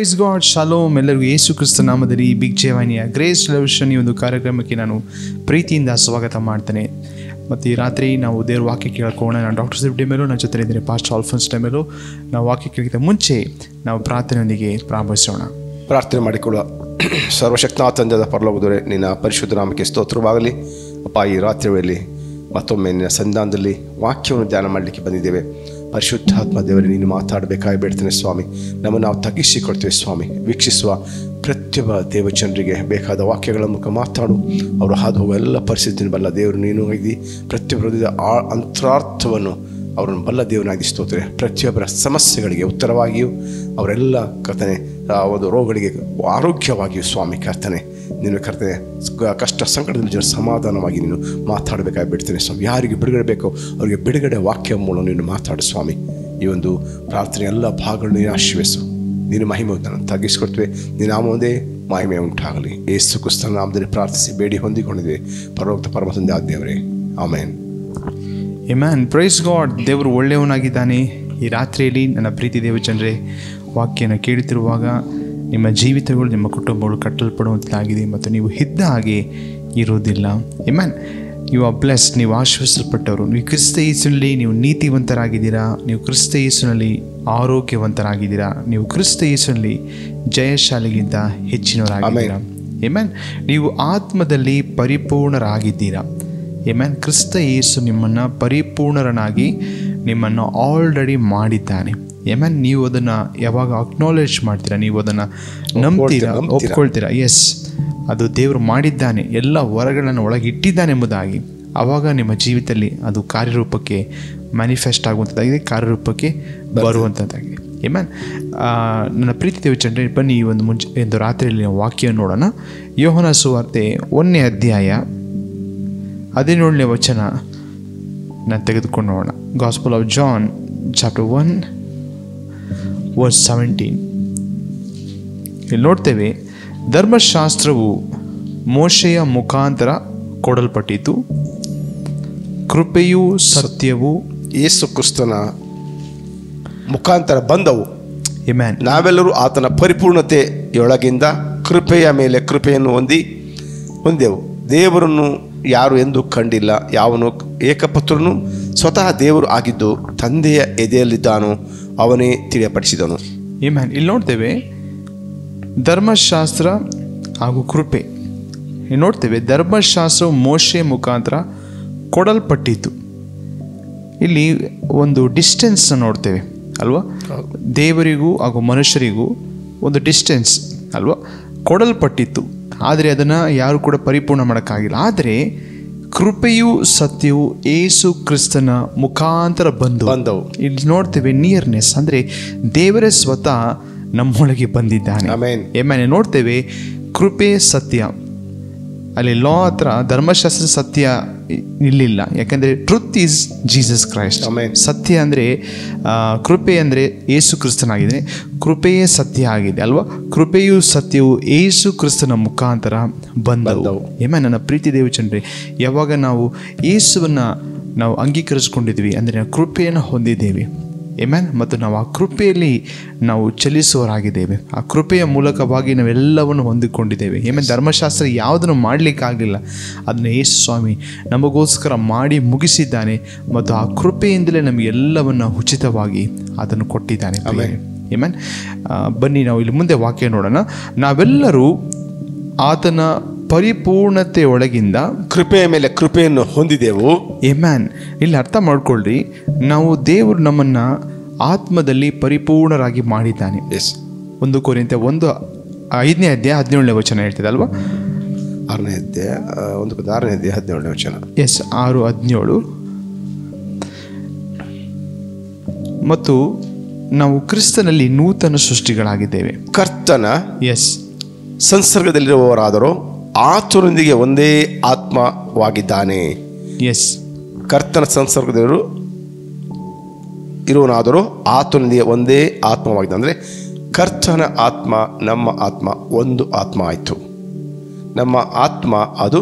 Praise God shalom ಎಲ್ಲರಿಗೂ ಯೇಸು ಕ್ರಿಸ್ತ ನಾಮದಲ್ಲಿ ಬಿಗ್ ಜೇವಾನಿಯ ಗ್ರೇಸ್ ರೆವಲ್ಯೂಷನ್ ಈ ಒಂದು ಕಾರ್ಯಕ್ರಮಕ್ಕೆ ನಾನು ಪ್ರೀತಿಯಿಂದ ಸ್ವಾಗತ ಮಾಡ್ತೇನೆ ಮತ್ತು ಈ ರಾತ್ರಿ ನಾವು ದೇವ್ರ ವಾಕ್ಯ ಕೇಳ್ಕೋಣ ನಾನು ಡಾಕ್ಟರ್ ಸಿಫ್ ಮೇಲೂ ನನ್ನ ಜೊತೆ ಇದ್ದೀನಿ ಪಾಸ್ಟ್ ಆಲ್ಫನ್ಸ್ ಟೈಮೇಲೂ ನಾವು ವಾಕ್ಯ ಕೇಳಿದ ಮುಂಚೆ ನಾವು ಪ್ರಾರ್ಥನೆಯೊಂದಿಗೆ ಪ್ರಾರಂಭಿಸೋಣ ಪ್ರಾರ್ಥನೆ ಮಾಡಿಕೊಳ್ಳುವ ಸರ್ವಶಕ್ತನಾಥ ತಂದೆದ ಪರಲೋಕದವರೆ ನಿನ್ನ ಪರಿಶುದ್ಧ ನಾಮಕ್ಕೆ ಸ್ತೋತ್ರವಾಗಲಿ ಅಪ್ಪ ಈ ರಾತ್ರಿ ವೇಳೆಯಲ್ಲಿ ಮತ್ತೊಮ್ಮೆ ನಿನ್ನ ಸಂಧಾನದಲ್ಲಿ ವಾಕ್ಯವನ್ನು ಧ್ಯಾನ ಮಾಡಲಿಕ್ಕೆ ಬಂದಿದ್ದೇವೆ ಪರಿಶುದ್ಧಾತ್ಮ ದೇವರೇ ನೀನು ಮಾತಾಡಬೇಕಾಗಿ ಬೇಡ್ತೇನೆ ಸ್ವಾಮಿ ನಮ್ಮನ್ನು ನಾವು ತಗ್ಗಿಸಿಕೊಳ್ತೇವೆ ಸ್ವಾಮಿ ವೀಕ್ಷಿಸುವ ಪ್ರತಿಯೊಬ್ಬ ದೇವಜನರಿಗೆ ಬೇಕಾದ ವಾಕ್ಯಗಳ ಮುಖ ಮಾತಾಡು ಅವರು ಹಾದು ಹೋಗುವ ಎಲ್ಲ ಪರಿಸ್ಥಿತಿಯನ್ನು ಬಲ್ಲ ದೇವರು ನೀನು ಇದ್ದಿ ಪ್ರತಿಯೊಬ್ಬರ ಹೃದಯದ ಆ ಅಂತರಾರ್ಥವನ್ನು ಅವರನ್ನು ಬಲ್ಲ ದೇವನಾಗಿ ಸ್ತೋತ್ರೆ ಪ್ರತಿಯೊಬ್ಬರ ಸಮಸ್ಯೆಗಳಿಗೆ ಉತ್ತರವಾಗಿಯೂ ಅವರೆಲ್ಲ ಕರ್ತನೆ ಆ ಒಂದು ರೋಗಗಳಿಗೆ ಆರೋಗ್ಯವಾಗಿಯೂ ಸ್ವಾಮಿ ಕರ್ತನೆ ನೀನು ಕರ್ತನೆ ಕ- ಕಷ್ಟ ಸಂಕಟದಲ್ಲಿ ಜನ ಸಮಾಧಾನವಾಗಿ ನೀನು ಮಾತಾಡಬೇಕಾಗಿ ಬಿಡ್ತೇನೆ ಸ್ವಾಮಿ ಯಾರಿಗೆ ಬಿಡುಗಡೆ ಬೇಕೋ ಅವರಿಗೆ ಬಿಡುಗಡೆ ವಾಕ್ಯ ಮೂಲಕ ನೀನು ಮಾತಾಡು ಸ್ವಾಮಿ ಈ ಒಂದು ಪ್ರಾರ್ಥನೆ ಎಲ್ಲ ಭಾಗಗಳನ್ನು ನೀನು ಆಶೀರ್ವಸು ನೀನು ಮಹಿಮೆ ನಾನು ತಗ್ಗಿಸ್ಕೊಡ್ತೇವೆ ನೀನು ನಾಮೋದೇ ಮಹಿಮೆ ಉಂಟಾಗಲಿ ಏಸು ಕ್ರಿಸ್ತನ ನಾಮದಲ್ಲಿ ಪ್ರಾರ್ಥಿಸಿ ಬೇಡಿ ಹೊಂದಿಕೊಂಡಿದ್ದೇವೆ ಪರವಕ್ತ ಪರಮ ತಂದೆ ಆದ ದೇವರೇ ಆಮೇನ್ ಎಮ್ಯಾನ್ ಪ್ರೈಸ್ ಗಾಡ್ ದೇವರು ಒಳ್ಳೆಯವನಾಗಿದ್ದಾನೆ ಈ ರಾತ್ರಿಯಲ್ಲಿ ನನ್ನ ಪ್ರೀತಿ ದೇವಜನರೇ ವಾಕ್ಯನ ಕೇಳುತ್ತಿರುವಾಗ ನಿಮ್ಮ ಜೀವಿತಗಳು ನಿಮ್ಮ ಕುಟುಂಬಗಳು ಕಟ್ಟಲ್ಪಡುವಂತಾಗಿದೆ ಮತ್ತು ನೀವು ಇದ್ದ ಹಾಗೆ ಇರುವುದಿಲ್ಲ ಎಮ್ಯಾನ್ ಯು ಆರ್ ಬ್ಲೆಸ್ ನೀವು ಆಶ್ವಸಿಸಲ್ಪಟ್ಟವರು ನೀವು ಕ್ರಿಸ್ತ ಯೇಸುನಲ್ಲಿ ನೀವು ನೀತಿವಂತರಾಗಿದ್ದೀರಾ ನೀವು ಕ್ರಿಸ್ತ ಯೇಸುನಲ್ಲಿ ಆರೋಗ್ಯವಂತರಾಗಿದ್ದೀರಾ ನೀವು ಕ್ರಿಸ್ತ ಯೇಸುನಲ್ಲಿ ಜಯಶಾಲಿಗಿಂತ ಹೆಚ್ಚಿನವರಾಗಿದ್ದೀರಾ ಎಮ್ಯಾನ್ ನೀವು ಆತ್ಮದಲ್ಲಿ ಪರಿಪೂರ್ಣರಾಗಿದ್ದೀರಾ ಎಮ್ಯಾನ್ ಕ್ರಿಸ್ತ ಯೇಸು ನಿಮ್ಮನ್ನು ಪರಿಪೂರ್ಣರನಾಗಿ ನಿಮ್ಮನ್ನು ಆಲ್ರೆಡಿ ಮಾಡಿದ್ದಾನೆ ಎಮ್ಯಾನ್ ನೀವು ಅದನ್ನು ಯಾವಾಗ ಅಕ್ನಾಲೇಜ್ ಮಾಡ್ತೀರಾ ನೀವು ಅದನ್ನು ನಂಬ್ತೀರಾ ನಂಬ್ತೀರಾ. ಒಪ್ಕೊಳ್ತೀರಾ ಎಸ್ ಅದು ದೇವರು ಮಾಡಿದ್ದಾನೆ ಎಲ್ಲ ವರಗಳನ್ನು ಒಳಗೆ ಇಟ್ಟಿದ್ದಾನೆ ಎಂಬುದಾಗಿ ಆವಾಗ ನಿಮ್ಮ ಜೀವಿತದಲ್ಲಿ ಅದು ಕಾರ್ಯರೂಪಕ್ಕೆ ಮ್ಯಾನಿಫೆಸ್ಟ್ ಆಗುವಂಥದ್ದಾಗಿದೆ ಕಾರ್ಯರೂಪಕ್ಕೆ ಬರುವಂಥದ್ದಾಗಿದೆ ಎಮ್ಯಾನ್ ನನ್ನ ಪ್ರೀತಿ ದೇವಚಂದ್ರೆ ಬನ್ನಿ ಈ ಒಂದು ಮುಂಚೆ ಒಂದು ರಾತ್ರಿಯಲ್ಲಿ ನಾವು ವಾಕ್ಯ ನೋಡೋಣ ಯೋಹನ ಸುವಾರ್ತೆ ಒಂದನೇ ಅಧ್ಯಾಯ ಹದಿನೇಳನೇ ವಚನ ನಾನು ತೆಗೆದುಕೊಂಡು ನೋಡೋಣ Gospel of John chapter one verse seventeen ಇಲ್ಲಿ ನೋಡ್ತೇವೆ ಧರ್ಮಶಾಸ್ತ್ರವು ಮೋಶೆಯ ಮುಖಾಂತರ ಕೊಡಲ್ಪಟ್ಟಿತು ಕೃಪೆಯೂ ಸತ್ಯವೂ ಯೇಸು ಕ್ರಿಸ್ತನ ಮುಖಾಂತರ ಬಂದವು ಎಮ್ಯಾನ್ ನಾವೆಲ್ಲರೂ ಆತನ ಪರಿಪೂರ್ಣತೆಯೊಳಗಿಂದ ಕೃಪೆಯ ಮೇಲೆ ಕೃಪೆಯನ್ನು ಹೊಂದಿ ಹೊಂದೆವು ದೇವರನ್ನು ಯಾರು ಎಂದು ಕಂಡಿಲ್ಲ ಯಾವನು ಏಕಪುತ್ರನು ಸ್ವತಃ ದೇವರು ಆಗಿದ್ದು ತಂದೆಯ ಎದೆಯಲ್ಲಿದ್ದಾನೋ ಅವನೇ ತಿಳಿಯಪಡಿಸಿದನು ಎಮ್ಯಾನ್ ಇಲ್ಲಿ ನೋಡ್ತೇವೆ ಧರ್ಮಶಾಸ್ತ್ರ ಹಾಗೂ ಕೃಪೆ ಇಲ್ಲಿ ನೋಡ್ತೇವೆ ಧರ್ಮಶಾಸ್ತ್ರವು ಮೋಶೆ ಮುಖಾಂತರ ಕೊಡಲ್ಪಟ್ಟಿತು ಇಲ್ಲಿ ಒಂದು ಡಿಸ್ಟೆನ್ಸ್ ನೋಡ್ತೇವೆ ಅಲ್ವಾ ದೇವರಿಗೂ ಹಾಗೂ ಮನುಷ್ಯರಿಗೂ ಒಂದು ಡಿಸ್ಟೆನ್ಸ್ ಅಲ್ವಾ ಕೊಡಲ್ಪಟ್ಟಿತ್ತು ಆದರೆ ಅದನ್ನು ಯಾರು ಕೂಡ ಪರಿಪೂರ್ಣ ಮಾಡೋಕ್ಕಾಗಿಲ್ಲ ಆದರೆ ಕೃಪೆಯು ಸತ್ಯವು ಏಸು ಕ್ರಿಸ್ತನ ಮುಖಾಂತರ ಬಂದು ಬಂದವು ಇಲ್ಲಿ ನೋಡ್ತೇವೆ ನಿಯರ್ನೆಸ್ ಅಂದರೆ ದೇವರೇ ಸ್ವತಃ ನಮ್ಮೊಳಗೆ ಬಂದಿದ್ದಾನೆ ಆಮೇನ್ ಏಮೇನೆ ನೋಡ್ತೇವೆ ಕೃಪೆ ಸತ್ಯ ಅಲ್ಲಿ ಲಾ ಹತ್ರ ಧರ್ಮಶಾಸ್ತ್ರ ಸತ್ಯ ಇಲ್ಲಿಲ್ಲ ಯಾಕಂದರೆ truth is Jesus Christ Amen. ಸತ್ಯ ಅಂದರೆ ಕೃಪೆ ಅಂದರೆ ಏಸು ಕ್ರಿಸ್ತನಾಗಿದೆ ಕೃಪೆಯೇ ಸತ್ಯ ಆಗಿದೆ ಅಲ್ವಾ ಕೃಪೆಯು ಸತ್ಯವು ಏಸು ಕ್ರಿಸ್ತನ ಮುಖಾಂತರ ಬಂದವು ಬಂದವು. ಏಮ ನನ್ನ ಪ್ರೀತಿ ದೇವಚಂದ್ರೆ ಯಾವಾಗ ನಾವು ಯೇಸುವನ್ನು ನಾವು ಅಂಗೀಕರಿಸ್ಕೊಂಡಿದ್ವಿ ಅಂದರೆ ನಾವು ಕೃಪೆಯನ್ನು ಹೊಂದಿದ್ದೇವೆ ಎಮ್ಯಾನ್ ಮತ್ತು ನಾವು ಆ ಕೃಪೆಯಲ್ಲಿ ನಾವು ಚಲಿಸುವವರಾಗಿದ್ದೇವೆ ಆ ಕೃಪೆಯ ಮೂಲಕವಾಗಿ ನಾವೆಲ್ಲವನ್ನು ಹೊಂದಿಕೊಂಡಿದ್ದೇವೆ ಏಮೇನ್ ಧರ್ಮಶಾಸ್ತ್ರ ಯಾವುದನ್ನು ಮಾಡಲಿಕ್ಕಾಗಲಿಲ್ಲ ಅದನ್ನು ಯೇಸು ಸ್ವಾಮಿ ನಮಗೋಸ್ಕರ ಮಾಡಿ ಮುಗಿಸಿದ್ದಾನೆ ಮತ್ತು ಆ ಕೃಪೆಯಿಂದಲೇ ನಮಗೆ ಎಲ್ಲವನ್ನು ಉಚಿತವಾಗಿ ಅದನ್ನು ಕೊಟ್ಟಿದ್ದಾನೆ ಏಮನ್ ಬನ್ನಿ ನಾವು ಇಲ್ಲಿ ಮುಂದೆ ವಾಕ್ಯ ನೋಡೋಣ ನಾವೆಲ್ಲರೂ ಆತನ ಪರಿಪೂರ್ಣತೆಯೊಳಗಿಂದ ಕೃಪೆಯ ಮೇಲೆ ಕೃಪೆಯನ್ನು ಹೊಂದಿದೆವು ಎಮ್ಯಾನ್ ಇಲ್ಲಿ ಅರ್ಥ ಮಾಡ್ಕೊಳ್ರಿ ನಾವು ದೇವರು ನಮ್ಮನ್ನು ಆತ್ಮದಲ್ಲಿ ಪರಿಪೂರ್ಣರಾಗಿ ಮಾಡಿದ್ದಾನೆ ಎಸ್ ಒಂದು ಕೋರಿಂತೆ ಒಂದು ಐದನೇ ಅಧ್ಯಾಯ ಹದಿನೇಳನೇ ವಚನ ಹೇಳ್ತಿದೆ ಅಲ್ವಾ ಆರನೇ ಅಧ್ಯಾಯ ಆ, ಒಂದು ಪದ ಆರನೇ ಅಧ್ಯಾಯ ಹದಿನೇಳನೇ ವಚನ ಎಸ್ ಆರು ಹದಿನೇಳು ಮತ್ತು ನಾವು ಕ್ರಿಸ್ತನಲ್ಲಿ ನೂತನ ಸೃಷ್ಟಿಗಳಾಗಿದ್ದೇವೆ ಕರ್ತನ ಎಸ್ ಸಂಸರ್ಗದಲ್ಲಿರುವವರಾದರೂ ಆತನೊಂದಿಗೆ ಒಂದೇ ಆತ್ಮವಾಗಿದ್ದಾನೆ ಎಸ್ ಕರ್ತನ ಸಂಸರ್ಗದವರು ಇರುವನಾದರೂ ಆತನೊಂದಿಗೆ ಒಂದೇ ಆತ್ಮವಾಗಿದೆ ಅಂದರೆ ಕರ್ತನ ಆತ್ಮ ನಮ್ಮ ಆತ್ಮ ಒಂದು ಆತ್ಮ ಆಯಿತು ನಮ್ಮ ಆತ್ಮ ಅದು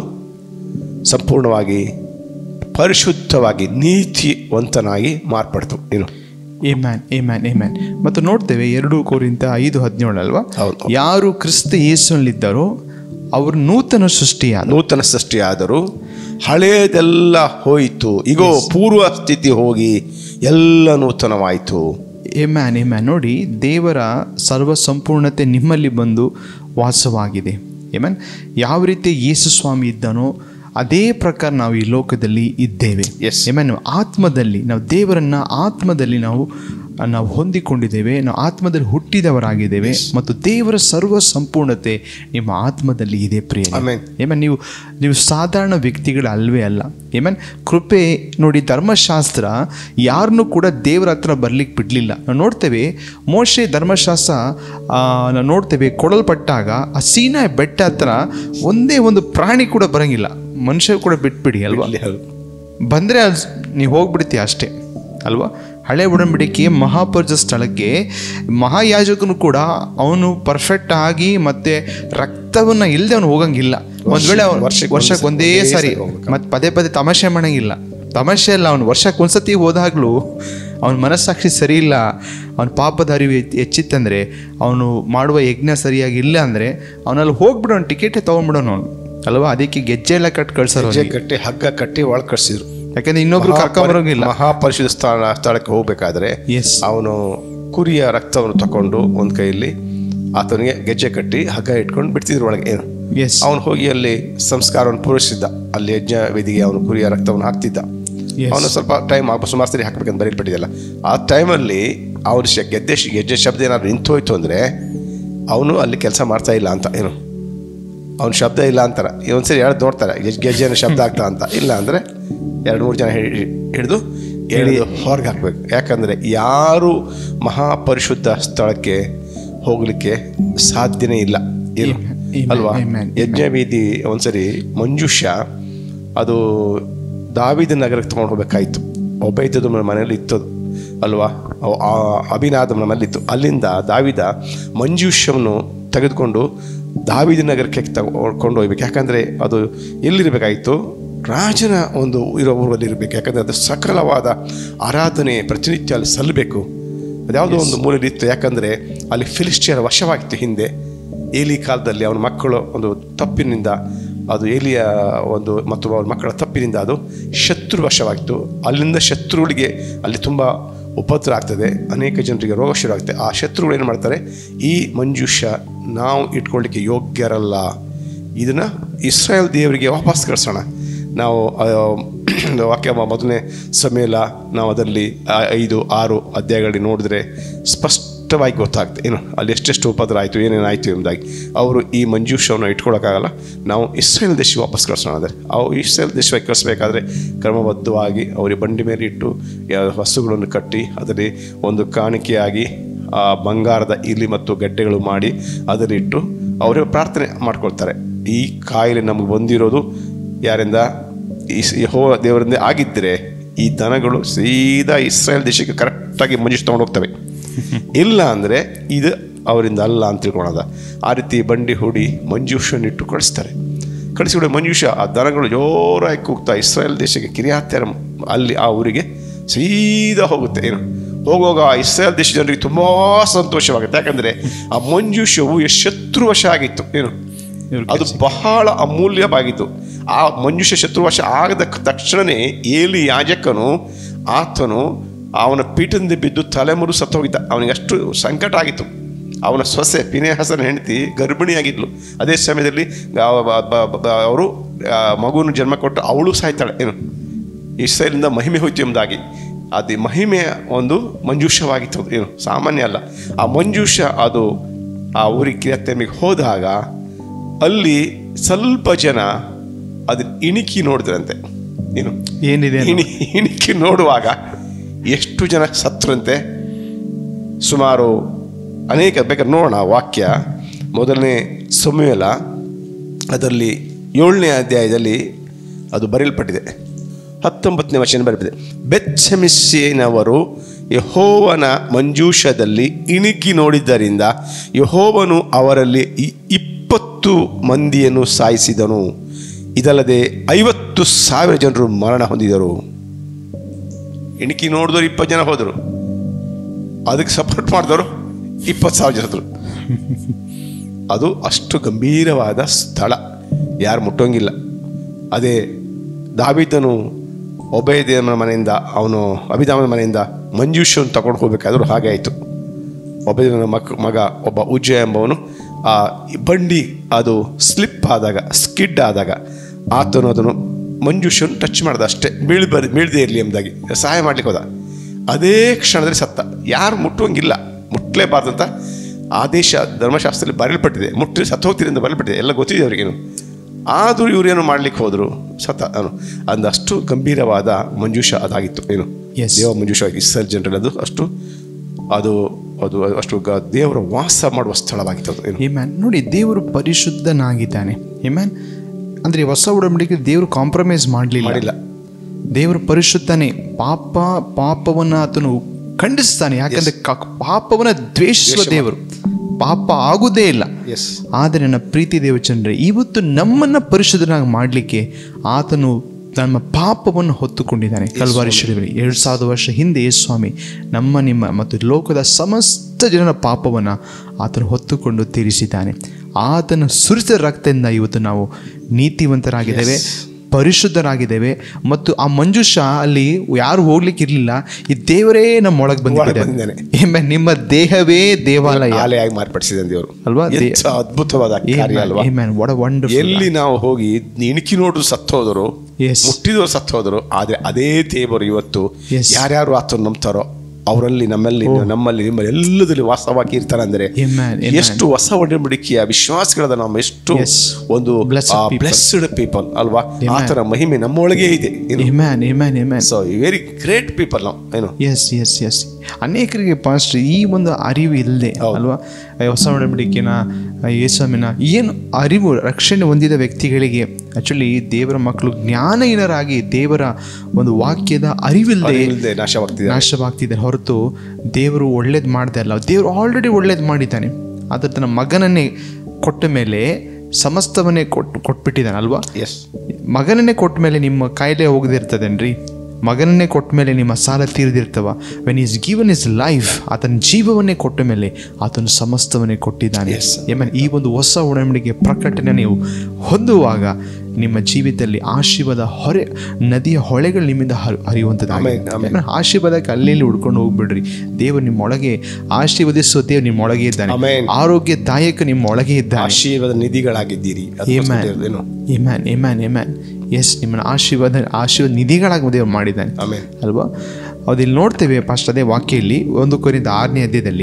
ಸಂಪೂರ್ಣವಾಗಿ ಪರಿಶುದ್ಧವಾಗಿ ನೀತಿವಂತನಾಗಿ ಮಾರ್ಪಡ್ತು ಏನು amen amen amen ಮತ್ತು ನೋಡ್ತೇವೆ ಎರಡು ಕೋರಿಂತ ಐದು ಹದಿನೇಳು ಅಲ್ವಾ ಹೌದು. ಯಾರು ಕ್ರಿಸ್ತ ಯೇಸುನಲ್ಲಿದ್ದಾರೋ ಅವರು ನೂತನ ಸೃಷ್ಟಿಯಾದ ನೂತನ ಸೃಷ್ಟಿಯಾದರೂ ಹಳೆಯದೆಲ್ಲ ಹೋಯಿತು ಈಗೋ ಪೂರ್ವ ಸ್ಥಿತಿ ಹೋಗಿ ಎಲ್ಲ ನೂತನವಾಯಿತು ಎ ಮ್ಯಾನ್ ಎ ಮ್ಯಾನ್ ನೋಡಿ ದೇವರ ಸರ್ವ ಸಂಪೂರ್ಣತೆ ನಿಮ್ಮಲ್ಲಿ ಬಂದು ವಾಸವಾಗಿದೆ ಎ ಮ್ಯಾನ್ ಯಾವ ರೀತಿ ಯೇಸು ಸ್ವಾಮಿ ಇದ್ದಾನೋ ಅದೇ ಪ್ರಕಾರ ನಾವು ಈ ಲೋಕದಲ್ಲಿ ಇದ್ದೇವೆ Yes. ಎ ಮ್ಯಾನ್ ಆತ್ಮದಲ್ಲಿ ನಾವು ದೇವರನ್ನ ಆತ್ಮದಲ್ಲಿ ನಾವು ನಾವು ಹೊಂದಿಕೊಂಡಿದ್ದೇವೆ ನಾವು ಆತ್ಮದಲ್ಲಿ ಹುಟ್ಟಿದವರಾಗಿದ್ದೇವೆ ಮತ್ತು ದೇವರ ಸರ್ವ ಸಂಪೂರ್ಣತೆ ನಿಮ್ಮ ಆತ್ಮದಲ್ಲಿ ಇದೆ ಪ್ರಿಯ Amen. ಏಮನ್ ನೀವು ನೀವು ಸಾಧಾರಣ ವ್ಯಕ್ತಿಗಳು ಅಲ್ವೇ ಅಲ್ಲ ಏಮನ್ ಕೃಪೆ ನೋಡಿ ಧರ್ಮಶಾಸ್ತ್ರ ಯಾರನ್ನೂ ಕೂಡ ದೇವರ ಹತ್ರ ಬರ್ಲಿಕ್ಕೆ ಬಿಡಲಿಲ್ಲ ನಾವು ನೋಡ್ತೇವೆ ಮೋಶೆ ಧರ್ಮಶಾಸ್ತ್ರ ಆ, ನಾವು ನೋಡ್ತೇವೆ ಕೊಡಲ್ಪಟ್ಟಾಗ ಆ ಸೀನಾ ಬೆಟ್ಟ ಹತ್ರ ಒಂದೇ ಒಂದು ಪ್ರಾಣಿ ಕೂಡ ಬರಂಗಿಲ್ಲ ಮನುಷ್ಯ ಕೂಡ ಬಿಟ್ಬಿಡಿ ಅಲ್ವಾ ಬಂದರೆ ಅಲ್ಲಿ ನೀವು ಹೋಗ್ಬಿಡ್ತೀಯ ಅಷ್ಟೇ ಅಲ್ವಾ ಹಳೆ ಒಡಂಬಡಿಕೆ ಮಹಾಪರ್ಜ ಸ್ಥಳಕ್ಕೆ ಮಹಾಯಾಜಕನು ಕೂಡ ಅವನು ಪರ್ಫೆಕ್ಟ್ ಆಗಿ ಮತ್ತೆ ರಕ್ತವನ್ನ ಇಲ್ಲದೆ ಅವನು ಹೋಗಂಗಿಲ್ಲ ಒಂದ್ ವೇಳೆ ಅವ್ನು ವರ್ಷಕ್ಕೆ ವರ್ಷಕ್ಕೆ ಒಂದೇ ಒಂದೇ ಸಾರಿ ಸಾರಿ ಹೋಗ್ಬೇಕು. ಮತ್ತೆ ಪದೇ ಪದೇ ತಮಾಷೆ ಮಾಡಂಗಿಲ್ಲ ತಮಾಷೆ ಅಲ್ಲ ಅವ್ನು ವರ್ಷಕ್ಕೆ ಒಂದ್ಸತಿ ಹೋದಾಗ್ಲೂ ಅವನ ಮನಸ್ಸಾಕ್ಷಿ ಸರಿ ಇಲ್ಲ ಅವನ ಪಾಪದ ಅರಿವು ಹೆಚ್ಚ್- ಹೆಚ್ಚಿತ್ತಂದ್ರೆ ಅವನು ಮಾಡುವ ಯಜ್ಞ ಸರಿಯಾಗಿ ಇಲ್ಲ ಅಂದ್ರೆ ಅವನಲ್ಲಿ ಹೋಗ್ಬಿಡೋನು ಟಿಕೆಟೇ ತೊಗೊಂಡ್ಬಿಡೋನು ಅವನು ಅಲ್ವಾ ಅದಕ್ಕೆ ಗೆಜ್ಜೆ ಎಲ್ಲ ಕಟ್ ಕಳ್ಸೋರು ಹೆಜ್ಜೆ ಅವ್ನಿಗೆ. ಕಟ್ಟಿ ಹಗ್ಗ ಕಟ್ಟಿ ಒಳಗೆ ಕಟ್ಸಿದ್ರು ಯಾಕಂದ್ರೆ ಇನ್ನೊಬ್ರು ಕರ್ಕೊಂಬರೋಂಗಿಲ್ಲ ಮಹಾಪರಿಶುದ್ಧ ಸ್ಥಳ ಸ್ಥಳಕ್ಕೆ ಹೋಗ್ಬೇಕಾದ್ರೆ ಎಸ್ ಅವನು ಕುರಿಯ ರಕ್ತವನ್ನು ತಕೊಂಡು ಒಂದು ಕೈಯಲ್ಲಿ ಆತನಿಗೆ ಗೆಜ್ಜೆ ಕಟ್ಟಿ ಹಗ್ಗ ಇಟ್ಕೊಂಡು ಬಿಡ್ತಿದ್ರು ಒಳಗೆ ಏನು ಎಸ್ ಅವನು ಹೋಗಿ ಅಲ್ಲಿ ಸಂಸ್ಕಾರವನ್ನು ಪೂರೈಸಿದ್ದ ಅಲ್ಲಿ ಯಜ್ಞ ವೇದಿಗೆ ಅವನು ಕುರಿಯ ರಕ್ತವನ್ನು ಹಾಕ್ತಿದ್ದ Yes. ಅವನು ಸ್ವಲ್ಪ ಟೈಮ್ ಆಗ ಸುಮಾರು ಸರಿ ಹಾಕ್ಬೇಕಂತ ಬರೀಲ್ಪಟ್ಟಿದೆಯಲ್ಲ ಆ ಟೈಮಲ್ಲಿ ಅವ್ರ ಶ ಗೆದ್ದೆ ಶ್- ಗೆಜ್ಜೆ ಶಬ್ದ ಏನಾದ್ರು ನಿಂತೋಯ್ತು ಅಂದರೆ ಅವನು ಅಲ್ಲಿ ಕೆಲಸ ಮಾಡ್ತಾ ಇಲ್ಲ ಅಂತ ಏನು ಅವ್ನ ಶಬ್ದ ಇಲ್ಲ ಅಂತಾರ ಒಂದ್ಸರಿ ಎರಡು ನೋಡ್ತಾರೆ ಗೆಜ್- ಗೆಜ್ಜೆನ ಶಬ್ದ ಆಗ್ತಾ ಅಂತ ಇಲ್ಲ ಅಂದರೆ ಎರಡು ಮೂರು ಜನ ಹಿಡಿದು ಎಳೆದು ಹೊರಗೆ ಹಾಕ್ಬೇಕು ಯಾಕಂದರೆ ಯಾರು ಮಹಾಪರಿಶುದ್ಧ ಸ್ಥಳಕ್ಕೆ ಹೋಗಲಿಕ್ಕೆ ಸಾಧ್ಯನೇ ಇಲ್ಲ ಏನು Amen. ಅಲ್ವಾ Amen. ಯಜ್ಞ ಬೀದಿ ಒಂದ್ಸರಿ ಮಂಜುಷ್ಯ ಅದು ದಾವಿದ ನಗರಕ್ಕೆ ತೊಗೊಂಡು ಹೋಗ್ಬೇಕಾಯ್ತು ಒಬ್ಬೈತದ ಮನೇಲಿ ಇತ್ತದು ಅಲ್ವಾ ಅವ್- ಆ ಅಭಿನಾದಮನ ಮನೇಲಿತ್ತು ಅಲ್ಲಿಂದ ದಾವಿದ ಮಂಜುಷ್ಯವನ್ನು ತೆಗೆದುಕೊಂಡು ದಾವಿದ ನಗರಕ್ಕೆ ತಗೊಂಡು ಹೋಗ್ಬೇಕು ಯಾಕಂದರೆ ಅದು ಎಲ್ಲಿರಬೇಕಾಯಿತು ರಾಜನ ಒಂದು ಇರೋ ಊರಲ್ಲಿ ಇರಬೇಕು ಯಾಕಂದರೆ ಅದು ಸಕಲವಾದ ಆರಾಧನೆ ಪ್ರತಿನಿತ್ಯ ಅಲ್ಲಿ ಸಲ್ಲಬೇಕು ಅದ್ಯಾವುದೋ ಒಂದು ಮೂಲೆಯಲ್ಲಿ ಇತ್ತು ಯಾಕಂದರೆ ಅಲ್ಲಿ ಫಿಲಿಸ್ಟಿಯರ ವಶವಾಗಿತ್ತು ಹಿಂದೆ ಏಲಿ ಕಾಲದಲ್ಲಿ ಅವನ ಮಕ್ಕಳು ಒಂದು ತಪ್ಪಿನಿಂದ ಅದು ಏಲಿಯ ಒಂದು ಮತ್ತು ಅವನ ಮಕ್ಕಳ ತಪ್ಪಿನಿಂದ ಅದು ಶತ್ರು ವಶವಾಗಿತ್ತು ಅಲ್ಲಿಂದ ಶತ್ರುಗಳಿಗೆ ಅಲ್ಲಿ ತುಂಬ ಉಪದ್ರ ಆಗ್ತದೆ ಅನೇಕ ಜನರಿಗೆ ರೋಗ ಶುರು ಆಗುತ್ತೆ ಆ ಶತ್ರುಗಳು ಏನು ಮಾಡ್ತಾರೆ ಈ ಮಂಜುಷ ನಾವು ಇಟ್ಕೊಳ್ಳಿಕ್ಕೆ ಯೋಗ್ಯರಲ್ಲ ಇದನ್ನು ಇಸ್ರಾಯೇಲ್ ದೇವರಿಗೆ ವಾಪಸ್ ಕಳಿಸೋಣ ನಾವು ಆ, ವಾಕ್ಯ ಮ- ಮೊದಲನೇ ಸಮೇಲ ನಾವು ಅದರಲ್ಲಿ ಆ ಐದು ಆರು ಅಧ್ಯಾಯಗಳಲ್ಲಿ ನೋಡಿದ್ರೆ ಸ್ಪಷ್ಟವಾಗಿ ಗೊತ್ತಾಗ್ತದೆ ಏನು ಅಲ್ಲಿ ಎಷ್ಟೆಷ್ಟು ಉಪದ್ರ ಆಯಿತು ಏನೇನಾಯಿತು ಎಂಬುದಾಗಿ ಅವರು ಈ ಮಂಜೂಷವನ್ನು ಇಟ್ಕೊಳ್ಳೋಕ್ಕಾಗಲ್ಲ ನಾವು ಇಸ್ರೇಲ್ ದೇಶ ವಾಪಸ್ ಕಳಿಸೋಣ ಅಂದರೆ ಅವು ಇಸ್ರೇಲ್ ದೇಶವಾಗಿ ಕಳಿಸ್ಬೇಕಾದ್ರೆ ಕ್ರಮಬದ್ಧವಾಗಿ ಅವರಿಗೆ ಬಂಡಿ ಮೇಲೆ ಇಟ್ಟು ಯಾ- ಹಸುಗಳನ್ನು ಕಟ್ಟಿ ಅದರಲ್ಲಿ ಒಂದು ಕಾಣಿಕೆಯಾಗಿ ಆ ಬಂಗಾರದ ಇಲಿ ಮತ್ತು ಗಡ್ಡೆಗಳು ಮಾಡಿ ಅದರಲ್ಲಿಟ್ಟು ಅವರೇ ಪ್ರಾರ್ಥನೆ ಮಾಡ್ಕೊಳ್ತಾರೆ ಈ ಕಾಯಿಲೆ ನಮಗೆ ಬಂದಿರೋದು ಯಾರಿಂದ ಇಸ್ ಯಹೋ ದೇವರಿಂದ ಆಗಿದ್ದರೆ ಈ ದನಗಳು ಸೀದಾ ಇಸ್ರಾಯೇಲ್ ದೇಶಕ್ಕೆ ಕರೆಕ್ಟಾಗಿ ಮಂಜೂಷ್ ತೊಗೊಂಡು ಹೋಗ್ತವೆ ಇಲ್ಲ ಅಂದರೆ ಇದು ಅವರಿಂದ ಅಲ್ಲ ಅಂತ ತಿಳ್ಕೊಳದ ಆ ರೀತಿ ಬಂಡಿ ಹೂಡಿ ಮಂಜೂಷನ್ನು ಇಟ್ಟು ಕಳಿಸ್ತಾರೆ ಕಳಿಸಿಬಿಡ ಮಂಜೂಷ ಆ ದನಗಳು ಜೋರಾಗಿ ಕೂಗ್ತಾ ಇಸ್ರಾಯೇಲ್ ದೇಶಕ್ಕೆ ಕಿರಿಯಾತ್ಯರ ಅಲ್ಲಿ ಆ ಊರಿಗೆ ಸೀದಾ ಹೋಗುತ್ತೆ ಏನು ಹೋಗುವಾಗ ಆ ಇಸ್ರಾಯೇಲ್ ದೇಶ ಜನರಿಗೆ ತುಂಬ ಸಂತೋಷವಾಗುತ್ತೆ ಯಾಕಂದರೆ ಆ ಮಂಜೂಷವು ಎಷ್ಟು ಶತ್ರುವಶ ಆಗಿತ್ತು ಏನು ಅದು ಬಹಳ ಅಮೂಲ್ಯವಾಗಿತ್ತು ಆ ಮಂಜುಷ ಶತ್ರುವಶ ಆಗದ ತಕ್ಷಣವೇ ಏಲಿ ಯಾಜಕನು ಆತನು ಅವನ ಪೀಠದಿಂದ ಬಿದ್ದು ತಲೆಮುರು ಸತ್ತೋಗಿದ್ದ ಅವನಿಗೆ ಅಷ್ಟು ಸಂಕಟ ಆಗಿತ್ತು ಅವನ ಸೊಸೆ ಪಿನೇಹಸನ ಹೆಂಡತಿ ಗರ್ಭಿಣಿಯಾಗಿದ್ಲು ಅದೇ ಸಮಯದಲ್ಲಿ ಅವರು ಮಗುವನ್ನು ಜನ್ಮ ಕೊಟ್ಟು ಅವಳು ಸಾಯ್ತಾಳೆ ಏನು ಇಸ್ರೇಲಿಂದ ಮಹಿಮೆ ಹೋಯ್ತು ಎಂಬುದಾಗಿ ಅದು ಮಹಿಮೆಯ ಒಂದು ಮಂಜೂಷವಾಗಿತ್ತು ಅದು ಏನು ಸಾಮಾನ್ಯ ಅಲ್ಲ ಆ ಮಂಜೂಷ ಅದು ಆ ಊರಿಗೆ ಕಿರತ್ತೆಮಿಗೆ ಹೋದಾಗ ಅಲ್ಲಿ ಸ್ವಲ್ಪ ಜನ ಅದನ್ನ ಇಣಿಕಿ ನೋಡಿದ್ರಂತೆ ಏನು ಏನಿದೆ ಇಣಿ ಇಣಿಕಿ ನೋಡುವಾಗ ಎಷ್ಟು ಜನ ಸತ್ರಂತೆ ಸುಮಾರು ಅನೇಕ ಬೇಕಾದ್ರೆ ನೋಡೋಣ ವಾಕ್ಯ ಮೊದಲನೇ ಸಮಯಲ ಅದರಲ್ಲಿ ಏಳನೇ ಅಧ್ಯಾಯದಲ್ಲಿ ಅದು ಬರೆಯಲ್ಪಟ್ಟಿದೆ ಹತ್ತೊಂಬತ್ತನೇ ವಚನ ಬರೆದಿದೆ ಬೆಚ್ಚಮಿಸ್ಸಿನವರು ಯಹೋವನ ಮಂಜೂಷದಲ್ಲಿ ಇಣಿಕಿ ನೋಡಿದ್ದರಿಂದ ಯಹೋವನು ಅವರಲ್ಲಿ ಇ- ಇಪ್ಪತ್ತು ಮಂದಿಯನ್ನು ಸಾಯಿಸಿದನು ಇದಲ್ಲದೆ ಐವತ್ತು ಸಾವಿರ ಜನರು ಮರಣ ಹೊಂದಿದರು ಇಣಕಿ ನೋಡಿದವರು ಇಪ್ಪತ್ತು ಜನ ಹೋದರು ಅದಕ್ಕೆ ಸಪೋರ್ಟ್ ಮಾಡಿದವರು ಇಪ್ಪತ್ತು ಸಾವಿರ ಜನರು ಅದು ಅಷ್ಟು ಗಂಭೀರವಾದ ಸ್ಥಳ ಯಾರು ಮುಟ್ಟೋಂಗಿಲ್ಲ ಅದೇ ದಾವಿದನು ಒಬೇದೇವನ ಮನೆಯಿಂದ ಅವನು ಅಭಿದಾಮನ ಮನೆಯಿಂದ ಮಂಜೂಷವನ್ನು ತಗೊಂಡು ಹೋಗ್ಬೇಕಾದ್ರೂ ಹಾಗೆ ಆಯಿತು ಒಬ್ಬನ ಮಕ್ ಮಗ ಒಬ್ಬ ಉಜ್ಜಯ ಎಂಬವನು ಆ ಬಂಡಿ ಅದು ಸ್ಲಿಪ್ ಆದಾಗ ಸ್ಕಿಡ್ ಆದಾಗ ಆತನು ಅದನ್ನು ಮಂಜುಷನ್ನು ಟಚ್ ಮಾಡ್ದ ಅಷ್ಟೇ ಬೀಳ್ ಬರ್ ಬೀಳದೇ ಇರಲಿ ಎಂಬುದಾಗಿ ಸಹಾಯ ಮಾಡ್ಲಿಕ್ಕೆ ಹೋದ ಅದೇ ಕ್ಷಣದಲ್ಲಿ ಸತ್ತ ಯಾರು ಮುಟ್ಟುವಂಗಿಲ್ಲ ಮುಟ್ಟಲೇಬಾರ್ದಂತ ಆದೇಶ ಧರ್ಮಶಾಸ್ತ್ರದಲ್ಲಿ ಬರೆಯಲ್ಪಟ್ಟಿದೆ ಮುಟ್ಟಿ ಸತ್ತು ಹೋಗ್ತೀರಿ ಅಂತ ಬರೆಯಲ್ಪಟ್ಟಿದೆ ಎಲ್ಲ ಗೊತ್ತಿದೆ ಅವರಿಗೇನು ಆದರೂ ಇವರೇನು ಮಾಡ್ಲಿಕ್ಕೆ ಹೋದರು ಸತ ಅವನು ಅಂದಷ್ಟು ಗಂಭೀರವಾದ ಮಂಜೂಷ ಅದಾಗಿತ್ತು ಏನು Yes. ದೇವ ಮಂಜೂಷ ಇಸ್ಸರ್ ಜನರಲ್ಲಿ ಅದು ಅಷ್ಟು ಅದು ಅದು ಅಷ್ಟು ಗ- ದೇವರ ವಾಸ ಮಾಡುವ ಸ್ಥಳವಾಗಿತ್ತು ಅದು ಏನು ಏಮ್ಯಾನ್ ನೋಡಿ ದೇವರು ಪರಿಶುದ್ಧನಾಗಿದ್ದಾನೆ ಏಮ್ಯಾನ್ ಅಂದರೆ ಹೊಸ ಒಡಂಬಡಿಕೆ ದೇವರು ಕಾಂಪ್ರಮೈಸ್ ಮಾಡಲಿಲ್ಲ ಮಾಡಿಲ್ಲ ದೇವರು ಪರಿಶುದ್ಧನೇ ಪಾಪ ಪಾಪವನ್ನು ಆತನು ಖಂಡಿಸ್ತಾನೆ ಯಾಕಂದ್ರೆ ಕ- ಪಾಪವನ್ನ ದ್ವೇಷಿಸುವ ದೇವರು ಪಾಪ ಆಗುವುದೇ ಇಲ್ಲ ಎಸ್ ಆದರೆ ನನ್ನ ಪ್ರೀತಿ ದೇವಚಂದ್ರೆ ಇವತ್ತು ನಮ್ಮನ್ನ ಪರಿಶುದ್ಧನಾಗಿ ಮಾಡಲಿಕ್ಕೆ ಆತನು ನಮ್ಮ ಪಾಪವನ್ನು ಹೊತ್ತುಕೊಂಡಿದ್ದಾನೆ ಕಲ್ವಾರಿ ಶಿಲುಬೆಯಲ್ಲಿ ಎರಡು ಸಾವಿರದ ವರ್ಷ ಹಿಂದೆ ಯೇಸು ಸ್ವಾಮಿ ನಮ್ಮ ನಿಮ್ಮ ಮತ್ತು ಲೋಕದ ಸಮಸ್ತ ಜನರ ಪಾಪವನ್ನು ಆತನು ಹೊತ್ತುಕೊಂಡು ತೀರಿಸಿದ್ದಾನೆ ಆತನ ಸುರಿಸಿದ ರಕ್ತದಿಂದ ಇವತ್ತು ನಾವು ನೀತಿವಂತರಾಗಿದ್ದೇವೆ ಪರಿಶುದ್ಧರಾಗಿದ್ದೇವೆ ಮತ್ತು ಆ ಮಂಜುಷ ಅಲ್ಲಿ ಯಾರು ಹೋಗ್ಲಿಕ್ಕೆ ಇರಲಿಲ್ಲ ಈ ದೇವರೇ ನಮ್ಮ ಒಳಗೆ ಬಂದಿದ್ದಾರೆ ಬಂದಿದ್ದಾನೆ. ಏಮೆ ನಿಮ್ಮ ದೇಹವೇ ದೇವಾಲಯ ಆಲೆಯಾಗಿ ಮಾರ್ಪಡಿಸಿದ ದೇವರು ಅಲ್ವಾ? ದೇ- ಎಂಥ ಅದ್ಭುತವಾದ ಕಾರ್ಯ ಅಲ್ವಾ Amen. What a wonderful ಎಲ್ಲಿ ನಾವು ಹೋಗಿ ಇಣುಕಿ ನೋಡು ಸತ್ತು ಹೋದರು Yes. ಮುಟ್ಟಿದವರು ಸತ್ತು ಹೋದರು ಆದ್ರೆ ಅದೇ ದೇವರು ಇವತ್ತು Yes. ಯಾರ್ಯಾರು ಆತನು ನಂಬ್ತಾರೋ ಅವರಲ್ಲಿ ನಮ್ಮಲ್ಲಿ ನಮ್ಮಲ್ಲಿ ನಿಮ್ಮಲ್ಲಿ ಎಲ್ಲದಲ್ಲಿ ವಾಸವಾಗಿ ಇರ್ತಾರೆ ಅಂದ್ರೆ Amen. Amen. ಎಷ್ಟು ಹೊಸ ಒಡಂಬಡಿಕೆಯ ವಿಶ್ವಾಸಗಳದ ನಾವು ಎಷ್ಟು Yes. ಒಂದು Blessed people. ಬ್ಲೆಸ್ಡ್ ಪೀಪಲ್ ಅಲ್ವಾ ಆತನ ಮಹಿಮೆ ನಮ್ಮೊಳಗೆ ಇದೆ Amen, amen, amen. So very great people ನಾವು ಏನು ಎಸ್ ಎಸ್ ಎಸ್ ಅನೇಕರಿಗೆ ಪಾಸ್ಟ್ ಈ ಒಂದು ಅರಿವು ಇಲ್ಲದೆ ಅಲ್ವಾ ಆ ಹೊಸ ಒಡಂಬಡಿಕೆನ ಆ ಯೇಸುವಿನ ಏನು ಅರಿವು ರಕ್ಷಣೆ ಹೊಂದಿದ ವ್ಯಕ್ತಿಗಳಿಗೆ ಆಕ್ಚುಲಿ ದೇವರ ಮಕ್ಕಳು ಜ್ಞಾನಹೀನರಾಗಿ ದೇವರ ಒಂದು ವಾಕ್ಯದ ಅರಿವಿಲ್ಲದೆ ಇಲ್ಲದೆ ನಾಶವಾಗ್ತಿದೆ ನಾಶವಾಗ್ತಿದ್ದಾರೆ ಹೊರತು ದೇವರು ಒಳ್ಳೇದು ಮಾಡ್ತಾ ಇಲ್ಲ ದೇವರು ಆಲ್ರೆಡಿ ಒಳ್ಳೇದು ಮಾಡಿದ್ದಾನೆ ಆದರೆ ತನ್ನ ಮಗನನ್ನೇ ಕೊಟ್ಟ ಮೇಲೆ ಸಮಸ್ತವನ್ನೇ ಕೊಟ್ಟು ಕೊಟ್ಬಿಟ್ಟಿದ್ದಾನೆ ಅಲ್ವಾ ಎಸ್ ಮಗನನ್ನೇ ಕೊಟ್ಟ ಮೇಲೆ ನಿಮ್ಮ ಕಾಯಿಲೆ ಹೋಗದಿರ್ತದೇನ್ರಿ ಮಗನನ್ನೇ ಕೊಟ್ಟ ಮೇಲೆ ನಿಮ್ಮ ಸಾಲ ತೀರದಿರ್ತವ when he's given his life ಆತನ ಜೀವವನ್ನೇ ಕೊಟ್ಟ ಮೇಲೆ ಆತನು ಸಮಸ್ತವನ್ನೇ ಕೊಟ್ಟಿದ್ದಾನೆ Yes. ಏಮನ್ ಈ ಒಂದು ಹೊಸ ಒಡಂಬಡಿಕೆ ಪ್ರಕಟಣೆ ನೀವು ಹೊಂದುವಾಗ ನಿಮ್ಮ ಜೀವಿತದಲ್ಲಿ ಆಶೀರ್ವಾದ ಹೊರೆ ನದಿಯ ಹೊಳೆಗಳು ನಿಮ್ಮಿಂದ ಹರಿ Amen, ಹರಿಯುವಂಥದ್ದಾಗಿದೆ amen. ಆಮೇಲೆ ಆಶೀರ್ವಾದಕ್ಕೆ ಅಲ್ಲಿ ಇಲ್ಲಿ ಹುಡ್ಕೊಂಡು ಹೋಗ್ಬಿಡ್ರಿ ದೇವರು ನಿಮ್ಮೊಳಗೆ ಆಶೀರ್ವದಿಸುವ ದೇವರು ನಿಮ್ಮೊಳಗೆ ಇದ್ದಾನೆ Amen. ಆರೋಗ್ಯದಾಯಕ ನಿಮ್ಮೊಳಗೆ ಇದ್ದಾನೆ ಆಶೀರ್ವಾದ ನಿಧಿಗಳಾಗಿದ್ದೀರಿ Amen. ಏನು ಎಮ್ಯಾನ್ ಎಮ್ಯಾನ್ ಎಮ್ಯಾನ್ ಎಸ್ ನಿಮ್ಮನ್ನ ಆಶೀರ್ವಾದ ಆಶೀರ್ವಾದ ನಿಧಿಗಳಾಗಿ ದೇವರು ಮಾಡಿದ್ದಾನೆ ಆಮೇನ್ ಅಲ್ವಾ ಅದಿಲ್ಲಿ ನೋಡ್ತೇವೆ ಫಸ್ಟ್ ಅದೇ ವಾಕ್ಯಲ್ಲಿ ಒಂದು ಕೊರಿಂದ ಆರನೇ ಅಧ್ಯಾಯದಲ್ಲಿ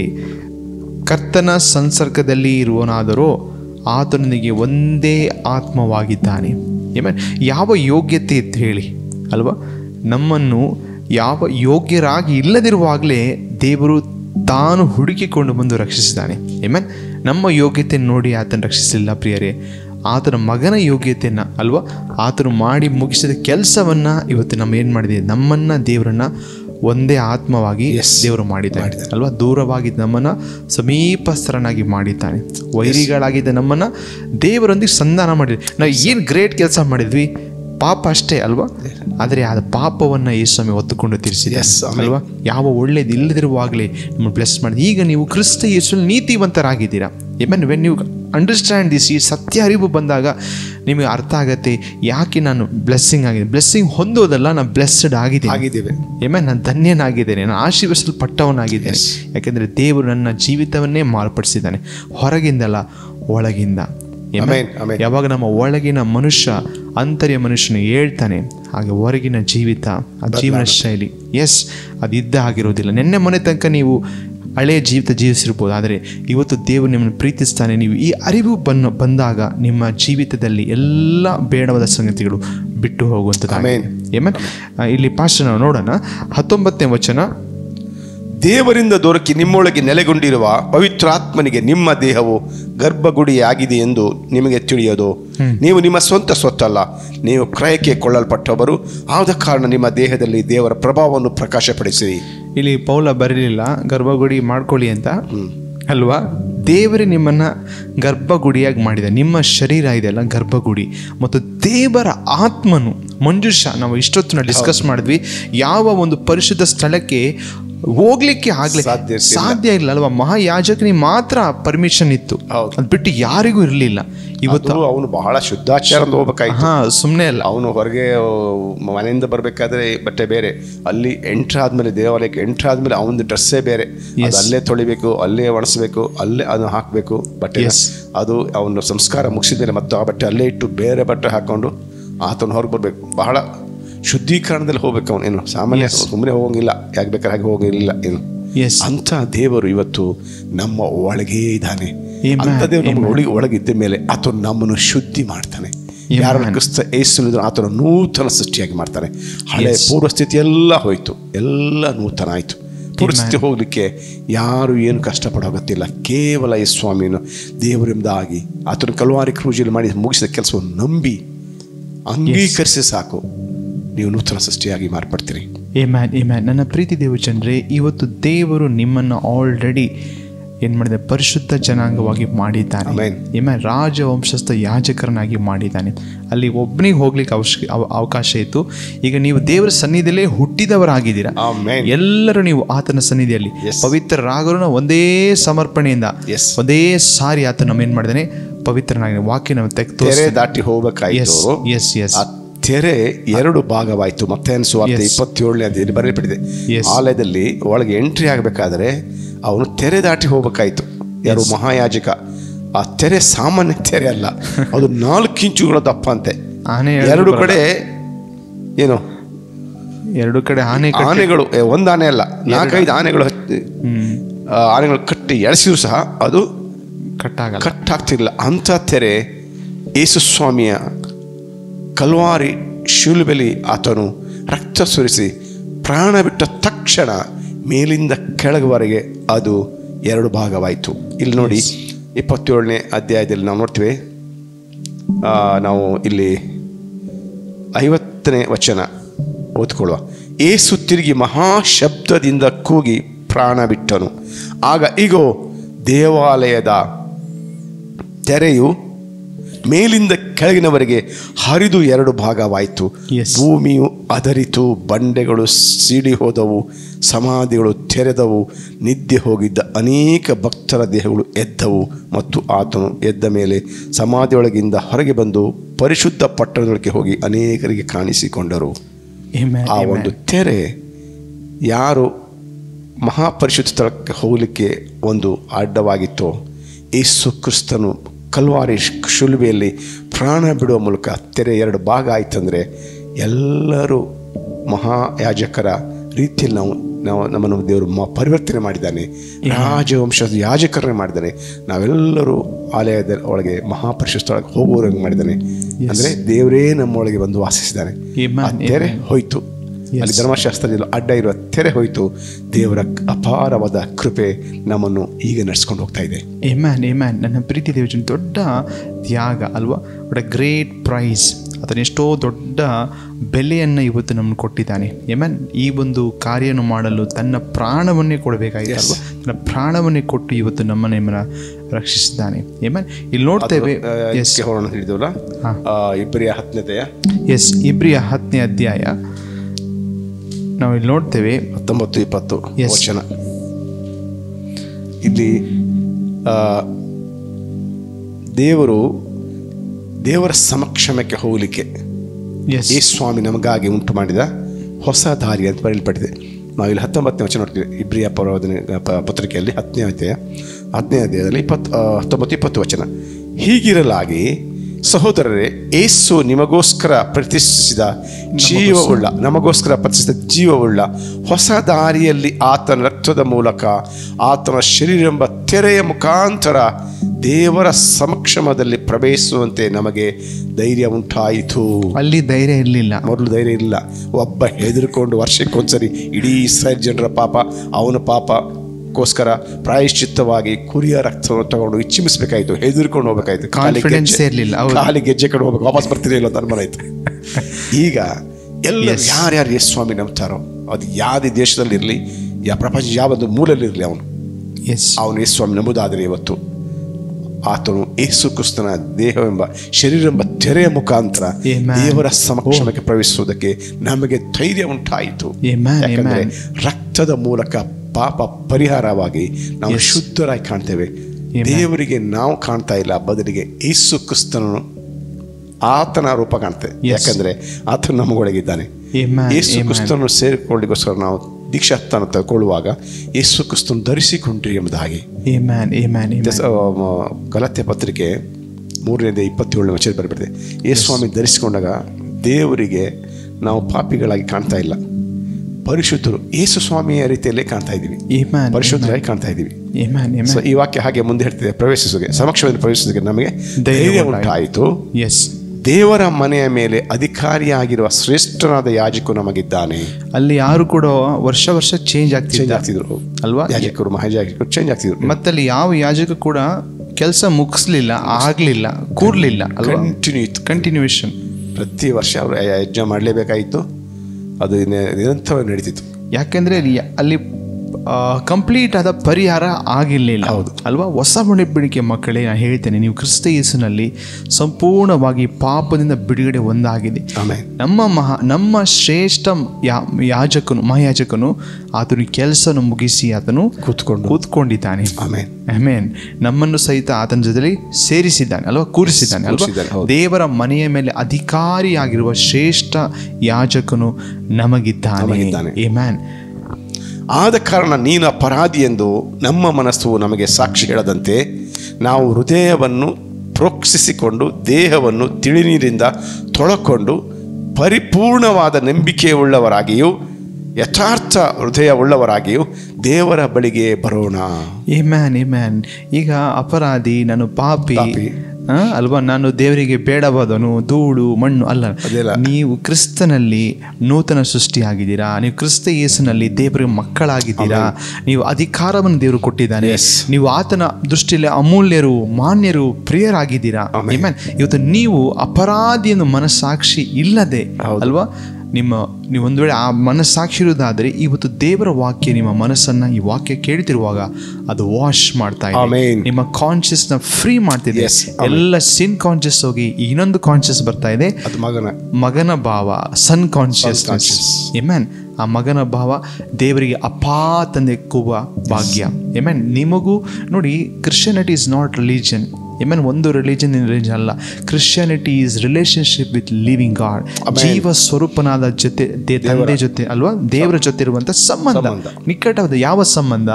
ಕರ್ತನ ಸಂಸರ್ಗದಲ್ಲಿ ಇರುವನಾದರೂ ಆತನೊಂದಿಗೆ ಒಂದೇ ಆತ್ಮವಾಗಿದ್ದಾನೆ ಏಮನ್ ಯಾವ ಯೋಗ್ಯತೆ ಇತ್ತು ಹೇಳಿ ಅಲ್ವಾ ನಮ್ಮನ್ನು ಯಾವ ಯೋಗ್ಯರಾಗಿ ಇಲ್ಲದಿರುವಾಗಲೇ ದೇವರು ತಾನು ಹುಡುಕಿಕೊಂಡು ಬಂದು ರಕ್ಷಿಸಿದ್ದಾನೆ ಏಮನ್ ನಮ್ಮ ಯೋಗ್ಯತೆ ನೋಡಿ ಆತನ ರಕ್ಷಿಸಲಿಲ್ಲ ಪ್ರಿಯರೇ ಆತನ ಮಗನ ಯೋಗ್ಯತೆಯನ್ನು ಅಲ್ವಾ ಆತನು ಮಾಡಿ ಮುಗಿಸಿದ ಕೆಲಸವನ್ನ ಇವತ್ತು ನಮ್ಮ ಏನು ಮಾಡಿದೆ ನಮ್ಮನ್ನ ದೇವರನ್ನ ಒಂದೇ ಆತ್ಮವಾಗಿ Yes. ದೇವರು ಮಾಡಿದ್ದಾನೆ ಅಲ್ವಾ ದೂರವಾಗಿದ್ದ ನಮ್ಮನ್ನ ಸಮೀಪಸ್ಥರನಾಗಿ ಮಾಡಿದ್ದಾನೆ ವೈರಿಗಳಾಗಿದ್ದ ನಮ್ಮನ್ನ ದೇವರೊಂದಿಗೆ ಸಂಧಾನ ಮಾಡಿದ್ವಿ ನಾವು ಏನು ಗ್ರೇಟ್ ಕೆಲಸ ಮಾಡಿದ್ವಿ ಪಾಪ ಅಷ್ಟೇ ಅಲ್ವಾ ಆದರೆ ಆ ಪಾಪವನ್ನು ಯೇಸ್ವಾಮಿ ಹೊತ್ತುಕೊಂಡು ತೀರಿಸಿದೆ Yes, amen. ಅಲ್ವಾ ಯಾವ ಒಳ್ಳೇದು ಇಲ್ಲದಿರುವಾಗಲೇ ನಿಮ್ಮ ಬ್ಲೆಸ್ ಮಾಡಿ ಈಗ ನೀವು ಕ್ರಿಸ್ತ ಯೇಸುವಿನ ನೀತಿವಂತರಾಗಿದ್ದೀರಾ ಎಮನ್ ವೆನ್ ನೀವು ಅಂಡರ್ಸ್ಟ್ಯಾಂಡ್ ದಿಸ್ ಈ ಸತ್ಯ ಅರಿವು ಬಂದಾಗ ನಿಮಗೆ ಅರ್ಥ ಆಗತ್ತೆ ಯಾಕೆ ನಾನು ಬ್ಲೆಸ್ಸಿಂಗ್ ಆಗಿದೆ ಬ್ಲೆಸ್ಸಿಂಗ್ ಹೊಂದೋದಲ್ಲ ನಾನು ಬ್ಲೆಸ್ಸಡ್ ಆಗಿದ್ದೀನಿ ಆಗಿದ್ದೇವೆ ಏಮನ್ ನಾನು ಧನ್ಯನಾಗಿದ್ದೇನೆ ನಾನು ಆಶೀರ್ವಸಲ್ಪಟ್ಟವನಾಗಿದ್ದೇನೆ ಯಾಕೆಂದರೆ ದೇವರು ನನ್ನ ಜೀವಿತವನ್ನೇ ಮಾರ್ಪಡಿಸಿದ್ದಾನೆ ಹೊರಗಿಂದಲ್ಲ ಒಳಗಿಂದ Amen. Amen, amen. ಯಾವಾಗ ನಮ್ಮ ಒಳಗಿನ ಮನುಷ್ಯ ಅಂತರ್ಯ ಮನುಷ್ಯನು ಹೇಳ್ತಾನೆ ಹಾಗೆ ಹೊರಗಿನ ಜೀವಿತ ಆ ಜೀವನ ಶೈಲಿ ಎಸ್ ಅದು ಇದ್ದ ಆಗಿರೋದಿಲ್ಲ ನಿನ್ನೆ ಮೊನ್ನೆ ತನಕ ನೀವು ಹಳೆಯ ಜೀವಿತ ಜೀವಿಸಿರ್ಬೋದು ಆದರೆ ಇವತ್ತು ದೇವರು ನಿಮ್ಮನ್ನು ಪ್ರೀತಿಸ್ತಾನೆ ನೀವು ಈ ಅರಿವು ಬನ್ನ ಬಂದಾಗ ನಿಮ್ಮ ಜೀವಿತದಲ್ಲಿ ಎಲ್ಲ ಬೇಡವಾದ ಸಂಗತಿಗಳು ಬಿಟ್ಟು ಹೋಗುವಂಥದ್ದು Amen. ಏಮನ್ ಇಲ್ಲಿ ಪಾಸ್ಟ್ ನಾವು ನೋಡೋಣ ಹತ್ತೊಂಬತ್ತನೇ ವಚನ ದೇವರಿಂದ ದೊರಕಿ ನಿಮ್ಮೊಳಗೆ ನೆಲೆಗೊಂಡಿರುವ ಪವಿತ್ರಾತ್ಮನಿಗೆ ನಿಮ್ಮ ದೇಹವು ಗರ್ಭಗುಡಿಯಾಗಿದೆ ಎಂದು ನಿಮಗೆ ತಿಳಿಯೋದು ನೀವು ನಿಮ್ಮ ಸ್ವಂತ ಸ್ವತ್ತಲ್ಲ ನೀವು ಕ್ರಯಕ್ಕೆ ಕೊಳ್ಳಲ್ಪಟ್ಟವರು ಆದ ಕಾರಣ ನಿಮ್ಮ ದೇಹದಲ್ಲಿ ದೇವರ ಪ್ರಭಾವವನ್ನು ಪ್ರಕಾಶಪಡಿಸಿರಿ ಇಲ್ಲಿ ಪೌಲ ಬರಲಿಲ್ಲ ಗರ್ಭಗುಡಿ ಮಾಡ್ಕೊಳ್ಳಿ ಅಂತ ಅಲ್ವಾ ದೇವರೇ ನಿಮ್ಮನ್ನ ಗರ್ಭಗುಡಿಯಾಗಿ ಮಾಡಿದ ನಿಮ್ಮ ಶರೀರ ಇದೆಯಲ್ಲ ಗರ್ಭಗುಡಿ ಮತ್ತು ದೇವರ ಆತ್ಮನು ಮಂಜುಷ ನಾವು ಇಷ್ಟೊತ್ತು ಡಿಸ್ಕಸ್ ಮಾಡಿದ್ವಿ ಯಾವ ಒಂದು ಪರಿಶುದ್ಧ ಸ್ಥಳಕ್ಕೆ ಹೋಗ್ಲಿಕ್ಕೆ ಆಗ್ಲಿ ಸಾಧ್ಯ ಇರ್ಲಿಲ್ಲ. ಸಾಧ್ಯ ಇಲ್ಲ ಅಲ್ವಾ ಮಹಾಯಾಜಕನಿಗೆ ಮಾತ್ರ ಪರ್ಮಿಷನ್ ಇತ್ತು ಹೌದು. ಅದ್ ಬಿಟ್ಟು ಯಾರಿಗೂ ಇರಲಿಲ್ಲ ಇವತ್ತು ಅದು ಅವನು ಬಹಳ ಶುದ್ಧಾಚಾರದ ಹೋಗ್ಬೇಕಾಯ್ತು ಹಾ ಸುಮ್ಮನೆ ಅಲ್ಲ ಅವನು ಹೊರಗೆ ಆ, ಮನೆಯಿಂದ ಬರಬೇಕಾದ್ರೆ ಬಟ್ಟೆ ಬೇರೆ ಅಲ್ಲಿ ಎಂಟ್ರ್ ಆದ್ಮೇಲೆ ದೇವಾಲಯಕ್ಕೆ ಎಂಟ್ರ್ ಆದ್ಮೇಲೆ ಅವನದು ಡ್ರೆಸ್ಸೇ ಬೇರೆ ಅದು ಅಲ್ಲೇ ತೊಳಿಬೇಕು ಅಲ್ಲೇ ಒಣಸ್ಬೇಕು ಅಲ್ಲೇ ಅದನ್ನು ಹಾಕಬೇಕು ಬಟ್ಟೆ Yes. ಅದು ಅವನು ಸಂಸ್ಕಾರ ಮುಗಿಸಿದ ಮೇಲೆ ಮತ್ತು ಆ ಬಟ್ಟೆ ಅಲ್ಲೇ ಇಟ್ಟು ಬೇರೆ ಬಟ್ಟೆ ಹಾಕೊಂಡು ಆತನ ಹೊರಗೆ ಬರಬೇಕು ಬಹಳ ಶುದ್ಧೀಕರಣದಲ್ಲಿ ಹೋಗ್ಬೇಕು ಅವನು ಏನು ಸಾಮಾನ್ಯ ಸುಮ್ಮನೆ ಹೋಗಂಗಿಲ್ಲ ಯಾಕೆ ಬೇಕಾದ್ರೆ ಹಾಗೆ ಹೋಗಿಲ್ಲ ಏನು ಎಸ್ ಅಂತ ದೇವರು ಇವತ್ತು ನಮ್ಮ ಒಳಗೇ ಇದ್ದಾನೆ Amen. ಅಂತ ದೇವರು ನಮ್ಮ ಒಳಗೆ ಒಳಗಿದ್ದ ಮೇಲೆ ಆತನು ನಮ್ಮನ್ನು ಶುದ್ಧಿ ಮಾಡ್ತಾನೆ ಯಾರು ಕ್ರಿಸ್ತ ಯೇಸುನಿದ್ರು ಆತನ ನೂತನ ಸೃಷ್ಟಿಯಾಗಿ ಮಾಡ್ತಾನೆ ಹಳೆ Yes. ಪೂರ್ವಸ್ಥಿತಿ ಎಲ್ಲ ಹೋಯ್ತು ಎಲ್ಲ ನೂತನ ಆಯಿತು ಪೂರ್ವಸ್ಥಿತಿ ಹೋಗ್ಲಿಕ್ಕೆ ಯಾರು ಏನು ಕಷ್ಟಪಡೋಗತ್ತಿಲ್ಲ ಕೇವಲ ಈ ಸ್ವಾಮಿಯನ್ನು ದೇವರಿಂದಾಗಿ ಆತನ ಕಲ್ವಾರಿ ಕ್ರೂಜಲ್ಲಿ ಮಾಡಿ ಮುಗಿಸಿದ ಕೆಲಸವನ್ನು ನಂಬಿ ಅಂಗೀಕರಿಸಿ ಸಾಕು ನೀವು ನೂತನ ಸೃಷ್ಟಿಯಾಗಿ ಮಾರ್ಪಡ್ತೀರಿ ಏ ಮ್ಯಾನ್ ಏ ಮ್ಯಾನ್ ನನ್ನ ಪ್ರೀತಿ ದೇವಚಂದ್ರೆ ಇವತ್ತು ದೇವರು ನಿಮ್ಮನ್ನು ಆಲ್ರೆಡಿ ಏನು ಮಾಡಿದೆ ಪರಿಶುದ್ಧ ಜನಾಂಗವಾಗಿ ಮಾಡಿದ್ದಾನೆ Amen. ಏ ಮ್ಯಾನ್ ರಾಜವಂಶಸ್ಥ ಯಾಜಕರನಾಗಿ ಮಾಡಿದ್ದಾನೆ ಅಲ್ಲಿ ಒಬ್ಬನಿಗೆ ಹೋಗ್ಲಿಕ್ಕೆ ಅವಶ್ಯ ಅವ- ಅವಕಾಶ ಇತ್ತು ಈಗ ನೀವು ದೇವರ ಸನ್ನಿಧಿಯಲ್ಲೇ ಹುಟ್ಟಿದವರಾಗಿದ್ದೀರಾ Amen. ಎಲ್ಲರೂ ನೀವು ಆತನ ಸನ್ನಿಧಿಯಲ್ಲಿ Yes. ಪವಿತ್ರರಾಗರೂ ಒಂದೇ ಸಮರ್ಪಣೆಯಿಂದ Yes. ಒಂದೇ ಸಾರಿ ಆತ ನಮ್ಮ ಏನು ಮಾಡಿದಾನೆ ಪವಿತ್ರನಾಗಿ ವಾಕ್ಯ ನಾವು ತೆಗೆದು ತೆರೆ ದಾಟಿ ಎಸ್ ಹೋಗ್ಬೇಕಾಯ್ತು ಎಸ್ ಎಸ್ ಆ ತೆರೆ ಎರಡು ಭಾಗವಾಯಿತು ಮತ್ತೆ ಸುವಾರ್ತೆ Yes. ಇಪ್ಪತ್ತೇಳನೇ ಅಧ್ಯಾಯದಲ್ಲಿ ಬರೆಯಲ್ಪಟ್ಟಿದೆ Yes. ಆಲಯದಲ್ಲಿ ಒಳಗೆ ಎಂಟ್ರಿ ಆಗಬೇಕಾದ್ರೆ ಅವನು ತೆರೆ ದಾಟಿ ಹೋಗ್ಬೇಕಾಯ್ತು ಯಾರು ಮಹಾಯಾಜಕ ಆ ತೆರೆ ಸಾಮಾನ್ಯ ತೆರೆ ಅಲ್ಲ ಅದು ನಾಲ್ಕು ಇಂಚುಗಳ ದಪ್ಪ ಅಂತೆ ಆನೆ ಎರಡು ಕಡೆ ಏನು ಎರಡು ಕಡೆ ಆನೆ ಕಟ್ಟಿ- ಆನೆಗಳು ಏ, ಒಂದು ಆನೆ ಅಲ್ಲ ನಾಲ್ಕೈದು ಆನೆಗಳು ಹತ್ತಿ- ಹ್ಮ್ ಆ, ಆನೆಗಳು ಕಟ್ಟಿ ಎಳೆಸಿದ್ರು ಸಹ ಅದು ಕಟ್ಟಾಗಲ್ಲ ಕಟ್ ಆಗ್ತಿರಲಿಲ್ಲ ಅಂಥ ತೆರೆ ಯೇಸು ಸ್ವಾಮಿಯ ಕಲ್ವಾರಿ ಶಿಲುಬೆಲಿ ಆತನು ರಕ್ತ ಸುರಿಸಿ ಪ್ರಾಣ ಬಿಟ್ಟ ತಕ್ಷಣ ಮೇಲಿಂದ ಕೆಳಗವರೆಗೆ ಅದು ಎರಡು ಭಾಗವಾಯಿತು ಇಲ್ಲಿ ನೋಡಿ ಇಪ್ಪತ್ತೇಳನೇ ಅಧ್ಯಾಯದಲ್ಲಿ ನಾವು ನೋಡ್ತೀವಿ ಆ, ನಾವು ಇಲ್ಲಿ ಐವತ್ತನೇ ವಚನ ಓದ್ಕೊಳ್ಳುವ ಏಸು ತಿರುಗಿ ಮಹಾಶಬ್ದದಿಂದ ಕೂಗಿ ಪ್ರಾಣ ಬಿಟ್ಟನು ಆಗ ಈಗೋ ದೇವಾಲಯದ ತೆರೆಯು ಮೇಲಿಂದ ಕೆಳಗಿನವರೆಗೆ ಹರಿದು ಎರಡು ಭಾಗವಾಯಿತು Yes. ಭೂಮಿಯು ಅದರಿತು ಬಂಡೆಗಳು ಸಿಡಿ ಹೋದವು ಸಮಾಧಿಗಳು ತೆರೆದವು ನಿದ್ದೆ ಹೋಗಿದ್ದ ಅನೇಕ ಭಕ್ತರ ದೇಹಗಳು ಎದ್ದವು ಮತ್ತು ಆತನು ಎದ್ದ ಮೇಲೆ ಸಮಾಧಿಯೊಳಗಿಂದ ಹೊರಗೆ ಬಂದು ಪರಿಶುದ್ಧ ಪಟ್ಟಣದೊಳಗೆ ಹೋಗಿ ಅನೇಕರಿಗೆ ಕಾಣಿಸಿಕೊಂಡರು Amen, ಆ amen. ಒಂದು ತೆರೆ ಯಾರು ಮಹಾಪರಿಶುದ್ಧ ಸ್ಥಳಕ್ಕೆ ಹೋಗಲಿಕ್ಕೆ ಒಂದು ಅಡ್ಡವಾಗಿತ್ತೋ ಯೇಸು ಕ್ರಿಸ್ತನು ಕಲ್ವಾರಿ ಶುಲ್ಬೆಯಲ್ಲಿ ಪ್ರಾಣ ಬಿಡುವ ಮೂಲಕ ತೆರೆ ಎರಡು ಭಾಗ ಆಯ್ತಂದರೆ ಎಲ್ಲರೂ ಮಹಾಯಾಜಕರ ರೀತಿಯಲ್ಲಿ ನಾವು ನಾವು ನಮ್ಮನ್ನು ದೇವರು ಮ ಪರಿವರ್ತನೆ ಮಾಡಿದ್ದಾನೆ ರಾಜವಂಶದ ಯಾಜಕರನ್ನೇ ಮಾಡಿದ್ದಾನೆ ನಾವೆಲ್ಲರೂ ಆಲಯದ ಒಳಗೆ ಮಹಾಪರಿಶುದ್ಧ ಒಳಗೆ ಹೋಗುವವರೆಗೆ ಮಾಡಿದ್ದಾನೆ ಅಂದರೆ ದೇವರೇ ನಮ್ಮೊಳಗೆ ಬಂದು ವಾಸಿಸಿದ್ದಾನೆ Amen, ಆ ತೆರೆ ಹೋಯ್ತು Yes. ಅಲ್ಲಿ ಧರ್ಮಶಾಸ್ತ್ರದಲ್ಲಿ ಅಡ್ಡ ಇರುವ ತೆರೆ ಹೋಯ್ತು ದೇವರ ಅಪಾರವಾದ ಕೃಪೆ ನಮ್ಮನ್ನು ಈಗ ನಡೆಸ್ಕೊಂಡು ಹೋಗ್ತಾ ಇದೆ ಎಮ್ಯಾನ್ ಎಮ್ಯಾನ್ ನನ್ನ ಪ್ರೀತಿ ದೇವಜನ್ ದೊಡ್ಡ ತ್ಯಾಗ ಅಲ್ವಾ ಒಡ ಗ್ರೇಟ್ ಪ್ರೈಸ್ ಅದನ್ನ ಎಷ್ಟೋ ದೊಡ್ಡ ಬೆಲೆಯನ್ನು ಇವತ್ತು ನಮ್ಗೆ ಕೊಟ್ಟಿದ್ದಾನೆ ಎಮ್ಯಾನ್ ಈ ಒಂದು ಕಾರ್ಯವನ್ನು ಮಾಡಲು ತನ್ನ ಪ್ರಾಣವನ್ನೇ ಕೊಡಬೇಕಾಗಿದೆ ಅಲ್ವಾ ತನ್ನ ಪ್ರಾಣವನ್ನೇ ಕೊಟ್ಟು ಇವತ್ತು ನಮ್ಮನ್ನ ನಿಮ್ಮನ್ನ ರಕ್ಷಿಸಿದ್ದಾನೆ ಎಮ್ಯಾನ್ ಇಲ್ಲಿ ನೋಡ್ತೇವೆ ಎಸ್ ಇದಕ್ಕೆ ಹೋಗೋಣ ಹೇಳಿದ್ವಲ್ಲ ಹಾ. ಇಬ್ಬರಿಯ ಹತ್ತನೇತೆಯ ಎಸ್ ಇಬ್ರಿಯ ಹತ್ತನೇ ಅಧ್ಯಾಯ ನಾವು ಇಲ್ಲಿ ನೋಡ್ತೇವೆ ಹತ್ತೊಂಬತ್ತು ಇಪ್ಪತ್ತು Yes. ವಚನ ಇಲ್ಲಿ ಆ, ದೇವರು ದೇವರ ಸಮಕ್ಷಮಕ್ಕೆ ಹೋಗಲಿಕ್ಕೆ ಎಸ್ ಈ ಸ್ವಾಮಿ ನಮಗಾಗಿ ಉಂಟು ಮಾಡಿದ ಹೊಸ ದಾರಿ ಅಂತ ಬರೆಯಲ್ಪಟ್ಟಿದೆ ನಾವಿಲ್ಲಿ ಹತ್ತೊಂಬತ್ತನೇ ವಚನ ನೋಡ್ತೀವಿ ಇಬ್ರಿಯ ಪರ್ವದನೆ ಪ- ಪತ್ರಿಕೆಯಲ್ಲಿ ಹತ್ತನೇ ಅಧ್ಯಾಯ ಹತ್ತನೇ ಅಧ್ಯಾಯದಲ್ಲಿ ಇಪ್ಪತ್ತು ಆ, ಹತ್ತೊಂಬತ್ತು ಇಪ್ಪತ್ತು ವಚನ ಹೀಗಿರಲಾಗಿ ಸಹೋದರರೇ ಏಸು ನಿಮಗೋಸ್ಕರ ಪ್ರತಿಷ್ಠಿಸಿದ ಜೀವವುಳ್ಳ ನಮಗೋಸ್ಕರ ಪ್ರತಿಷ್ಠಿಸಿದ ಜೀವವುಳ್ಳ ಹೊಸ ದಾರಿಯಲ್ಲಿ ಆತನ ರಕ್ತದ ಮೂಲಕ ಆತನ ಶರೀರೆಂಬ ತೆರೆಯ ಮುಖಾಂತರ ದೇವರ ಸಮಕ್ಷಮದಲ್ಲಿ ಪ್ರವೇಶಿಸುವಂತೆ ನಮಗೆ ಧೈರ್ಯ ಉಂಟಾಯಿತು ಅಲ್ಲಿ ಧೈರ್ಯ ಇರಲಿಲ್ಲ ಮೊದಲು ಧೈರ್ಯ ಇಲ್ಲ ಒಬ್ಬ ಹೆದರ್ಕೊಂಡು ವರ್ಷಕ್ಕೊಂದ್ಸರಿ ಇಡೀ ಇಸ್ರಾಯೇಲ್ ಜನರ ಪಾಪ ಅವನ ಪಾಪಕ್ಕೋಸ್ಕರ ಪ್ರಾಯಶ್ಚಿತ್ತವಾಗಿ ಕುರಿಯ ರಕ್ತವನ್ನು ತಗೊಂಡು ಚಿಮ್ಮಿಸ್ಬೇಕಾಯ್ತು ಹೆದರ್ಕೊಂಡು ಹೋಗ್ಬೇಕಾಯ್ತು ಕಾಲಿಗೆ Confidence ಗೆಜ್ಜೆ- ಇರ್ಲಿಲ್ಲ, ಹೌದು. ಕಾಲಿಗೆ ಗೆಜ್ಜೆ ಕಡೆ ಹೋಗ್ಬೇಕು ವಾಪಸ್ ಬರ್ತೀರಿ ಇಲ್ಲ ಅಂತ ಅನುಮಾನ ಆಯ್ತು ಈಗ ಎಲ್ಲ Yes. ಯಾರ್ಯಾರು ಯೇಸು ಸ್ವಾಮಿ ನಂಬ್ತಾರೋ ಅದು ಯಾವುದೇ ದೇಶದಲ್ಲಿರಲಿ ಯಾ ಪ್ರಪಂಚ ಯಾವೊಂದು ಮೂಲಲ್ಲಿರಲಿ ಅವನು ಎಸ್ ಅವನು ಯೇಸು ಸ್ವಾಮಿ ನಂಬುದಾದರೆ ಇವತ್ತು ಆತನು ಯೇಸು ಕ್ರಿಸ್ತನ ದೇಹವೆಂಬ ಶರೀರವೆಂಬ ತೆರೆಯ ಮುಖಾಂತರ Amen. ದೇವರ ಸಮಕ್ಷಮಕ್ಕೆ ಪ್ರವೇಶಿಸುವುದಕ್ಕೆ ನಮಗೆ ಧೈರ್ಯ ಉಂಟಾಯಿತು Amen, ಯಾಕಂದ್ರೆ amen. ರಕ್ತದ ಮೂಲಕ ಪಾಪ ಪರಿಹಾರವಾಗಿ ನಾವು Yes. ಶುದ್ಧರಾಗಿ ಕಾಣ್ತೇವೆ ದೇವರಿಗೆ ನಾವು ಕಾಣ್ತಾ ಇಲ್ಲ ಬದಲಿಗೆ ಯೇಸು ಕ್ರಿಸ್ತನನ್ನು ಆತನ ರೂಪ ಕಾಣ್ತೇವೆ Yes. ಯಾಕಂದ್ರೆ ಆತನು ನಮ್ಮೊಳಗಿದ್ದಾನೆ Amen, ಯೇಸು amen. ಕ್ರಿಸ್ತನನ್ನು ಸೇರಿಕೊಳ್ಳಿಗೋಸ್ಕರ ನಾವು ದೀಕ್ಷಾಸ್ಥಾನ ತಗೊಳ್ಳುವಾಗ ಯೇಸು ಕ್ರಿಸ್ತನು ಧರಿಸಿಕೊಂಡ್ರಿ ಎಂಬುದಾಗಿ Amen, amen, amen. ದಸ- ಆ, ಮ- ಗಲಾತ್ಯ ಪತ್ರಿಕೆ ಮೂರನೇದೇ ಇಪ್ಪತ್ತೇಳನೇ ವಚನ ಬರಬಿಡ್ತದೆ ಯೇಸು ಸ್ವಾಮಿ ಧರಿಸಿಕೊಂಡಾಗ ದೇವರಿಗೆ ನಾವು ಪಾಪಿಗಳಾಗಿ ಕಾಣ್ತಾ ಇಲ್ಲ ಪರಿಶುದ್ಧರು ಯೇಸು ಸ್ವಾಮಿಯ ರೀತಿಯಲ್ಲೇ ಕಾಣ್ತಾ ಇದ್ದೀವಿ Amen, ಪರಿಶುದ್ಧರಾಗಿ ಕಾಣ್ತಾ ಇದ್ದೀವಿ Amen, amen. ಸೊ ಈ ವಾಕ್ಯ ಹಾಗೆ ಮುಂದೆ ಹೇಳ್ತಿದೆ ಪ್ರವೇಶಿಸೋಕೆ ಸಮಕ್ಷದಲ್ಲಿ ಪ್ರವೇಶಿಸೋಕೆ ನಮಗೆ ಧೈರ್ಯ ಧೈರ್ಯ ಉಂಟಾಯಿತು. ಉಂಟಾಯಿತು Yes. ದೇವರ ಮನೆಯ ಮೇಲೆ ಅಧಿಕಾರಿಯಾಗಿರುವ ಶ್ರೇಷ್ಠನಾದ ಯಾಜಕು ನಮಗಿದ್ದಾನೆ ಅಲ್ಲಿ ಯಾರು ಕೂಡ ವರ್ಷ ವರ್ಷ ಚೇಂಜ್ ಚೇಂಜ್ ಆಗ್ತಿದ್ದ ಆಗ್ತಿದ್ರು ಅಲ್ವಾ ಯಾಜಕರು ಮಹಾಯಾಜಕರು ಚೇಂಜ್ ಆಗ್ತಿದ್ರು ಮತ್ತಲ್ಲಿ ಯಾವ ಯಾಜಕ ಕೂಡ ಕೆಲಸ ಮುಗಿಸ್ಲಿಲ್ಲ ಆಗ್ಲಿಲ್ಲ ಕೂರ್ಲಿಲ್ಲ ಅಲ್ವಾ ಕಂಟಿನ್ಯೂ ಇತ್ತು ಕಂಟಿನ್ಯೂಷನ್ ಪ್ರತಿ ವರ್ಷ ಅವರು ಯಜ್ಞ ಮಾಡಲೇಬೇಕಾಯಿತು ಅದು ನಿ- ನಿರಂತರವಾಗಿ ನಡೀತಿತ್ತು ಯಾಕಂದ್ರೆ ಅಲ್ಲಿ ಅಲ್ಲಿ ಕಂಪ್ಲೀಟ್ ಆದ ಪರಿಹಾರ ಆಗಿರ್ಲಿಲ್ಲ ಹೌದು. ಅಲ್ವಾ ಹೊಸ ಒಡಂಬಡಿಕೆ ಮಕ್ಕಳೇ ನಾನು ಹೇಳ್ತೇನೆ ನೀವು ಕ್ರಿಸ್ತ ಯೇಸುನಲ್ಲಿ ಸಂಪೂರ್ಣವಾಗಿ ಪಾಪದಿಂದ ಬಿಡುಗಡೆ ಒಂದಾಗಿದೆ ಆಮೇಲೆ ನಮ್ಮ ಮಹಾ ನಮ್ಮ ಶ್ರೇಷ್ಠ ಯಾ ಯಾಜಕನು ಮಹಾಯಾಜಕನು ಆತನು ಕೆಲಸವನ್ನು ಮುಗಿಸಿ ಆತನು ಕೂತ್ಕೊಂಡು ಕೂತ್ಕೊಂಡಿದ್ದಾನೆ ಆಮೇಲೆ ಆಮೇನ್ ನಮ್ಮನ್ನು ಸಹಿತ ಆತನ ಜೊತೆಲಿ ಸೇರಿಸಿದ್ದಾನೆ ಅಲ್ವಾ ಕೂರಿಸಿದ್ದಾನೆ ಅಲ್ವಾ ಕೂರಿಸಿದ್ದಾನೆ, ಹೌದು. ದೇವರ ಮನೆಯ ಮೇಲೆ ಅಧಿಕಾರಿಯಾಗಿರುವ ಶ್ರೇಷ್ಠ ಯಾಜಕನು ನಮಗಿದ್ದಾನೆ ನಮಗಿದ್ದಾನೆ. ಏಮ್ಯಾನ್ ಆದ ಕಾರಣ ನೀನು ಅಪರಾಧಿ ಎಂದು ನಮ್ಮ ಮನಸ್ಸು ನಮಗೆ ಸಾಕ್ಷಿ ಹೇಳದಂತೆ ನಾವು ಹೃದಯವನ್ನು ಪ್ರೋಕ್ಷಿಸಿಕೊಂಡು ದೇಹವನ್ನು ತಿಳಿನೀರಿಂದ ತೊಳಕೊಂಡು ಪರಿಪೂರ್ಣವಾದ ನಂಬಿಕೆಯುಳ್ಳವರಾಗಿಯೂ ಯಥಾರ್ಥ ಹೃದಯವುಳ್ಳವರಾಗಿಯೂ ದೇವರ ಬಳಿಗೆ ಬರೋಣ ಏಮ್ಯಾನ್ ಏಮ್ಯಾನ್ ಈಗ ಅಪರಾಧಿ ನಾನು ಪಾಪಿ ಪಾಪಿ. ಆ, ಅಲ್ವಾ ನಾನು ದೇವರಿಗೆ ಬೇಡವಾದನು ಧೂಳು ಮಣ್ಣು ಅಲ್ಲ ಅದೆಲ್ಲ. ನೀವು ಕ್ರಿಸ್ತನಲ್ಲಿ ನೂತನ ಸೃಷ್ಟಿಯಾಗಿದ್ದೀರಾ ನೀವು ಕ್ರಿಸ್ತ ಯೇಸುನಲ್ಲಿ ದೇವರಿಗೆ ಮಕ್ಕಳಾಗಿದ್ದೀರಾ ನೀವು ಅಧಿಕಾರವನ್ನು ದೇವರು ಕೊಟ್ಟಿದ್ದಾನೆ Yes. ನೀವು ಆತನ ದೃಷ್ಟಿಯಲ್ಲಿ ಅಮೂಲ್ಯರು ಮಾನ್ಯರು ಪ್ರಿಯರಾಗಿದ್ದೀರಾ Amen. Amen. ಇವತ್ತು ನೀವು ಅಪರಾಧಿಯನ್ನು ಮನಸ್ಸಾಕ್ಷಿ ಇಲ್ಲದೆ ಹೌದು. ಅಲ್ವಾ ನಿಮ್ಮ ನೀವು ಒಂದು ವೇಳೆ ಆ ಮನಸ್ಸಾಕ್ಷಿ ಇರುವುದಾದರೆ ಇವತ್ತು ದೇವರ ವಾಕ್ಯ ನಿಮ್ಮ ಮನಸ್ಸನ್ನ ಈ ವಾಕ್ಯ ಕೇಳ್ತಿರುವಾಗ ಅದು ವಾಶ್ ಮಾಡ್ತಾ ಇದೆ Amen. ನಿಮ್ಮ ಕಾನ್ಶಿಯಸ್ ನ ಫ್ರೀ ಮಾಡ್ತಿದೆ Yes. Amen. ಎಲ್ಲ ಸಿನ್ ಕಾನ್ಶಿಯಸ್ ಹೋಗಿ ಇನ್ನೊಂದು ಕಾನ್ಶಿಯಸ್ ಬರ್ತಾ ಇದೆ ಅದು ಮಗನ ಮಗನ ಭಾವ ಸನ್ ಕಾನ್ಶಿಯಸ್ conscious. ಎಮ್ಯಾನ್ ಆ ಮಗನ ಭಾವ ದೇವರಿಗೆ ಅಪಾ ತಂದೆ ಕೂವ ಭಾಗ್ಯ ಎಮ್ಯಾನ್ ನಿಮಗೂ ನೋಡಿ Christianity is not religion amen ಒಂದು ರಿಲಿಜನ್ ರಿಲಿಜನ್ ಅಲ್ಲ Christianity is relationship with living God ಜೀವ ಸ್ವರೂಪನಾದ ಜೊತೆ ದೇ- ತಂದೆ ಜೊತೆ ಅಲ್ವಾ ದೇವರ ಜೊತೆ ಇರುವಂತ ಸಂಬಂಧ ಸಂಬಂಧ. ನಿಕಟವಾದ ಯಾವ ಸಂಬಂಧ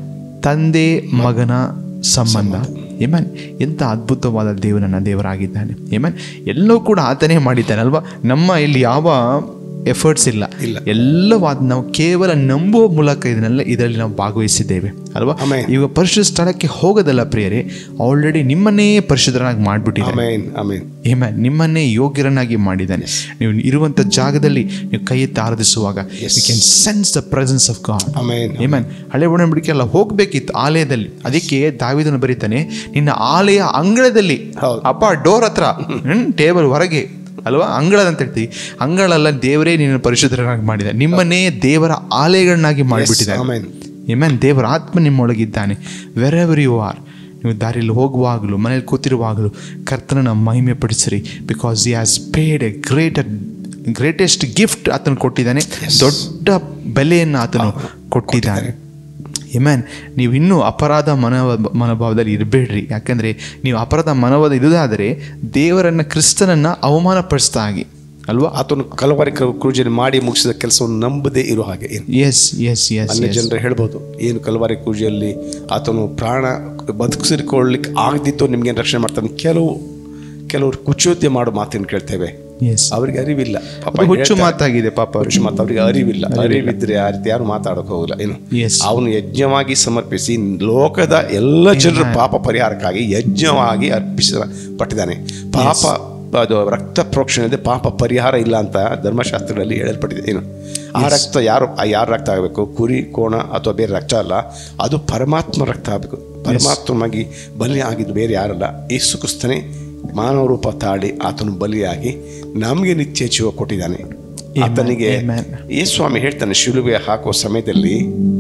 ತಂದೆ ಮಗನ ಸಂಬಂಧ ಏಮನ್ ಎಂಥ ಅದ್ಭುತವಾದ ದೇವರನ್ನ ದೇವರಾಗಿದ್ದಾನೆ ಏಮನ್ ಎಲ್ಲವೂ ಕೂಡ ಆತನೇ ಮಾಡಿದ್ದಾನೆ ಅಲ್ವಾ ನಮ್ಮ ಇಲ್ಲಿ ಯಾವ ಎಫರ್ಟ್ಸ್ ಇಲ್ಲ ಇಲ್ಲ. ಎಲ್ಲವಾದ ನಾವು ಕೇವಲ ನಂಬುವ ಮೂಲಕ ಇದನ್ನೆಲ್ಲ ಇದರಲ್ಲಿ ನಾವು ಭಾಗವಹಿಸಿದ್ದೇವೆ ಅಲ್ವಾ Amen. ಈಗ ಪರಿಶುದ್ಧ ಸ್ಥಳಕ್ಕೆ ಹೋಗೋದಲ್ಲ ಪ್ರಿಯರೇ ಆಲ್ರೆಡಿ ನಿಮ್ಮನ್ನೇ ಪರಿಶುದ್ಧರಾಗಿ ಮಾಡಿಬಿಟ್ಟಿದ್ದಾನೆ ಆಮೇನ್ ಆಮೇನ್ ಏಮನ್ ನಿಮ್ಮನ್ನೇ ಯೋಗ್ಯರನ್ನಾಗಿ ಮಾಡಿದ್ದಾನೆ ನೀವು ಇರುವಂಥ ಜಾಗದಲ್ಲಿ ನೀವು ಕೈ ಎತ್ತಿ ಆರಾಧಿಸುವಾಗ you can sense the presence of God amen amen ಹಳೆ ಒಡಂಬಡಿಕೆ ಎಲ್ಲ ಹೋಗ್ಬೇಕಿತ್ತು ಆಲಯದಲ್ಲಿ ಅದಕ್ಕೆ ದಾವಿದನು ಬರೀತಾನೆ ನಿನ್ನ ಆಲಯ ಅಂಗಳದಲ್ಲಿ ಹೌದು. ಅಪ್ಪ ಡೋರ್ ಹತ್ರ ಟೇಬಲ್ ಹೊರಗೆ ಅಲ್ವಾ ಅಂಗಳದ ಅಂತ ಹೇಳ್ತೀವಿ ಅಂಗಳಲ್ಲ ದೇವರೇ ನಿನ್ನ ಪರಿಶುದ್ಧರನ್ನಾಗಿ ಮಾಡಿದ ನಿಮ್ಮನ್ನೇ ದೇವರ ಆಲಯಗಳನ್ನಾಗಿ ಮಾಡಿಬಿಟ್ಟಿದ್ದಾನೆ ಆಮೇನ್ ಏಮನ್ ದೇವರ ಆತ್ಮ ನಿಮ್ಮೊಳಗಿದ್ದಾನೆ ವೆರೆವರ್ ಯು ಆರ್ ನೀವು ದಾರಿಯಲ್ಲಿ ಹೋಗುವಾಗಲೂ ಮನೇಲಿ ಕೂತಿರುವಾಗಲೂ ಕರ್ತನನ್ನ ಮಹಿಮೆ ಪಡಿಸಿರಿ because he has paid a greater greatest gift ಆತನು ಕೊಟ್ಟಿದ್ದಾನೆ ದೊಡ್ಡ ಬೆಲೆಯನ್ನು ಆತನು ಕೊಟ್ಟಿದ್ದಾನೆ ಏಮ್ಯಾನ್ ನೀವು ಇನ್ನೂ ಅಪರಾಧ ಮನವ ಮನೋಭಾವದಲ್ಲಿ ಇರಬೇಡ್ರಿ ಯಾಕಂದರೆ ನೀವು ಅಪರಾಧ ಮನೋಭಾವ ಇರುವುದಾದರೆ ದೇವರನ್ನ ಕ್ರಿಸ್ತನನ್ನು ಅವಮಾನಪಡಿಸ್ತಾ ಹಾಗೆ ಅಲ್ವಾ ಆತನು ಕಲವಾರಿ ಕ್ರೂಜಲ್ಲಿ ಮಾಡಿ ಮುಗಿಸಿದ ಕೆಲಸವನ್ನು ನಂಬದೇ ಇರೋ ಹಾಗೆ ಏನು ಎಸ್ ಎಸ್ ಎಸ್ ಅನ್ಯ ಜನರು ಹೇಳ್ಬೋದು ಏನು ಕಲವಾರಿ ಪೂಜೆಯಲ್ಲಿ ಆತನು ಪ್ರಾಣ ಬದುಕಿಸಿಕೊಳ್ಳಿಕ್ಕೆ ಆಗದಿತ್ತು ನಿಮ್ಗೆ ರಕ್ಷಣೆ ಮಾಡ್ತಾನೆ ಕೆಲವು ಕೆಲವರು ಕುಚೋದ್ಯ ಮಾಡೋ ಮಾತನ್ನು ಕೇಳ್ತೇವೆ ಎಸ್ ಅವ್ರಿಗೆ ಅರಿವಿಲ್ಲ ಪಾಪ ಅದು ಹುಚ್ಚು ಹೇಳ್ತಾರೆ. ಮಾತಾಗಿದೆ ಪಾಪ ಅವ್ರಿಗೆ. ಹುಚ್ಚು ಮಾತು ಅವ್ರಿಗೆ ಅರಿವಿಲ್ಲ ಅರಿವಿದ್ರೆ ಆ ರೀತಿ ಯಾರು ಮಾತಾಡೋಕೆ ಹೋಗಲ್ಲ ಏನು Yes. ಅವನು ಯಜ್ಞವಾಗಿ ಸಮರ್ಪಿಸಿ ಲೋಕದ ಎಲ್ಲ ಜನರ ಪಾಪ ಪರಿಹಾರಕ್ಕಾಗಿ ಯಜ್ಞವಾಗಿ ಅರ್ಪಿಸ ಪಟ್ಟಿದ್ದಾನೆ ಪಾಪ ಅದು ರಕ್ತ ಪ್ರೋಕ್ಷಣೆ ಇದೆ ಪಾಪ ಪರಿಹಾರ ಇಲ್ಲ ಅಂತ ಧರ್ಮಶಾಸ್ತ್ರಗಳಲ್ಲಿ ಹೇಳಲ್ಪಟ್ಟಿದೆ ಏನು ಆ ರಕ್ತ ಯಾರು ಆ ಯಾರ ರಕ್ತ ಆಗಬೇಕು ಕುರಿ ಕೋಣ ಅಥವಾ ಬೇರೆ ರಕ್ತ ಅಲ್ಲ ಅದು ಪರಮಾತ್ಮ ರಕ್ತ ಆಗಬೇಕು ಪರಮಾತ್ಮವಾಗಿ ಬಲಿ ಆಗಿದ್ದು ಬೇರೆ ಯಾರಲ್ಲ ಯೇಸು ಕ್ರಿಸ್ತನೇ ಮಾನವ ರೂಪ ತಾಳಿ ಆತನು ಬಲಿಯಾಗಿ ನಮಗೆ ನಿತ್ಯ ಜೀವ ಕೊಟ್ಟಿದ್ದಾನೆ ಆತನಿಗೆ Amen. ಈ ಸ್ವಾಮಿ ಹೇಳ್ತಾನೆ ಶಿಲುಬೆ ಹಾಕುವ ಸಮಯದಲ್ಲಿ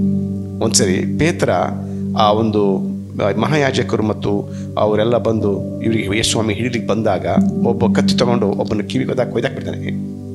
ಒಂದ್ಸರಿ ಪೇತ್ರ ಆ ಒಂದು ಆ, ಮಹಾಯಾಜಕರು ಮತ್ತು ಅವರೆಲ್ಲ ಬಂದು ಇವರಿಗೆ ಯೇಸ್ವಾಮಿ ಹಿಡಿಲಿಕ್ಕೆ ಬಂದಾಗ ಒಬ್ಬ ಕತ್ತಿ ತಗೊಂಡು ಒಬ್ಬನ ಕಿವಿ ಕೊಯ್ದಾಕ್ ಕೊಯ್ದಾಕ್ ಬಿಡ್ತಾನೆ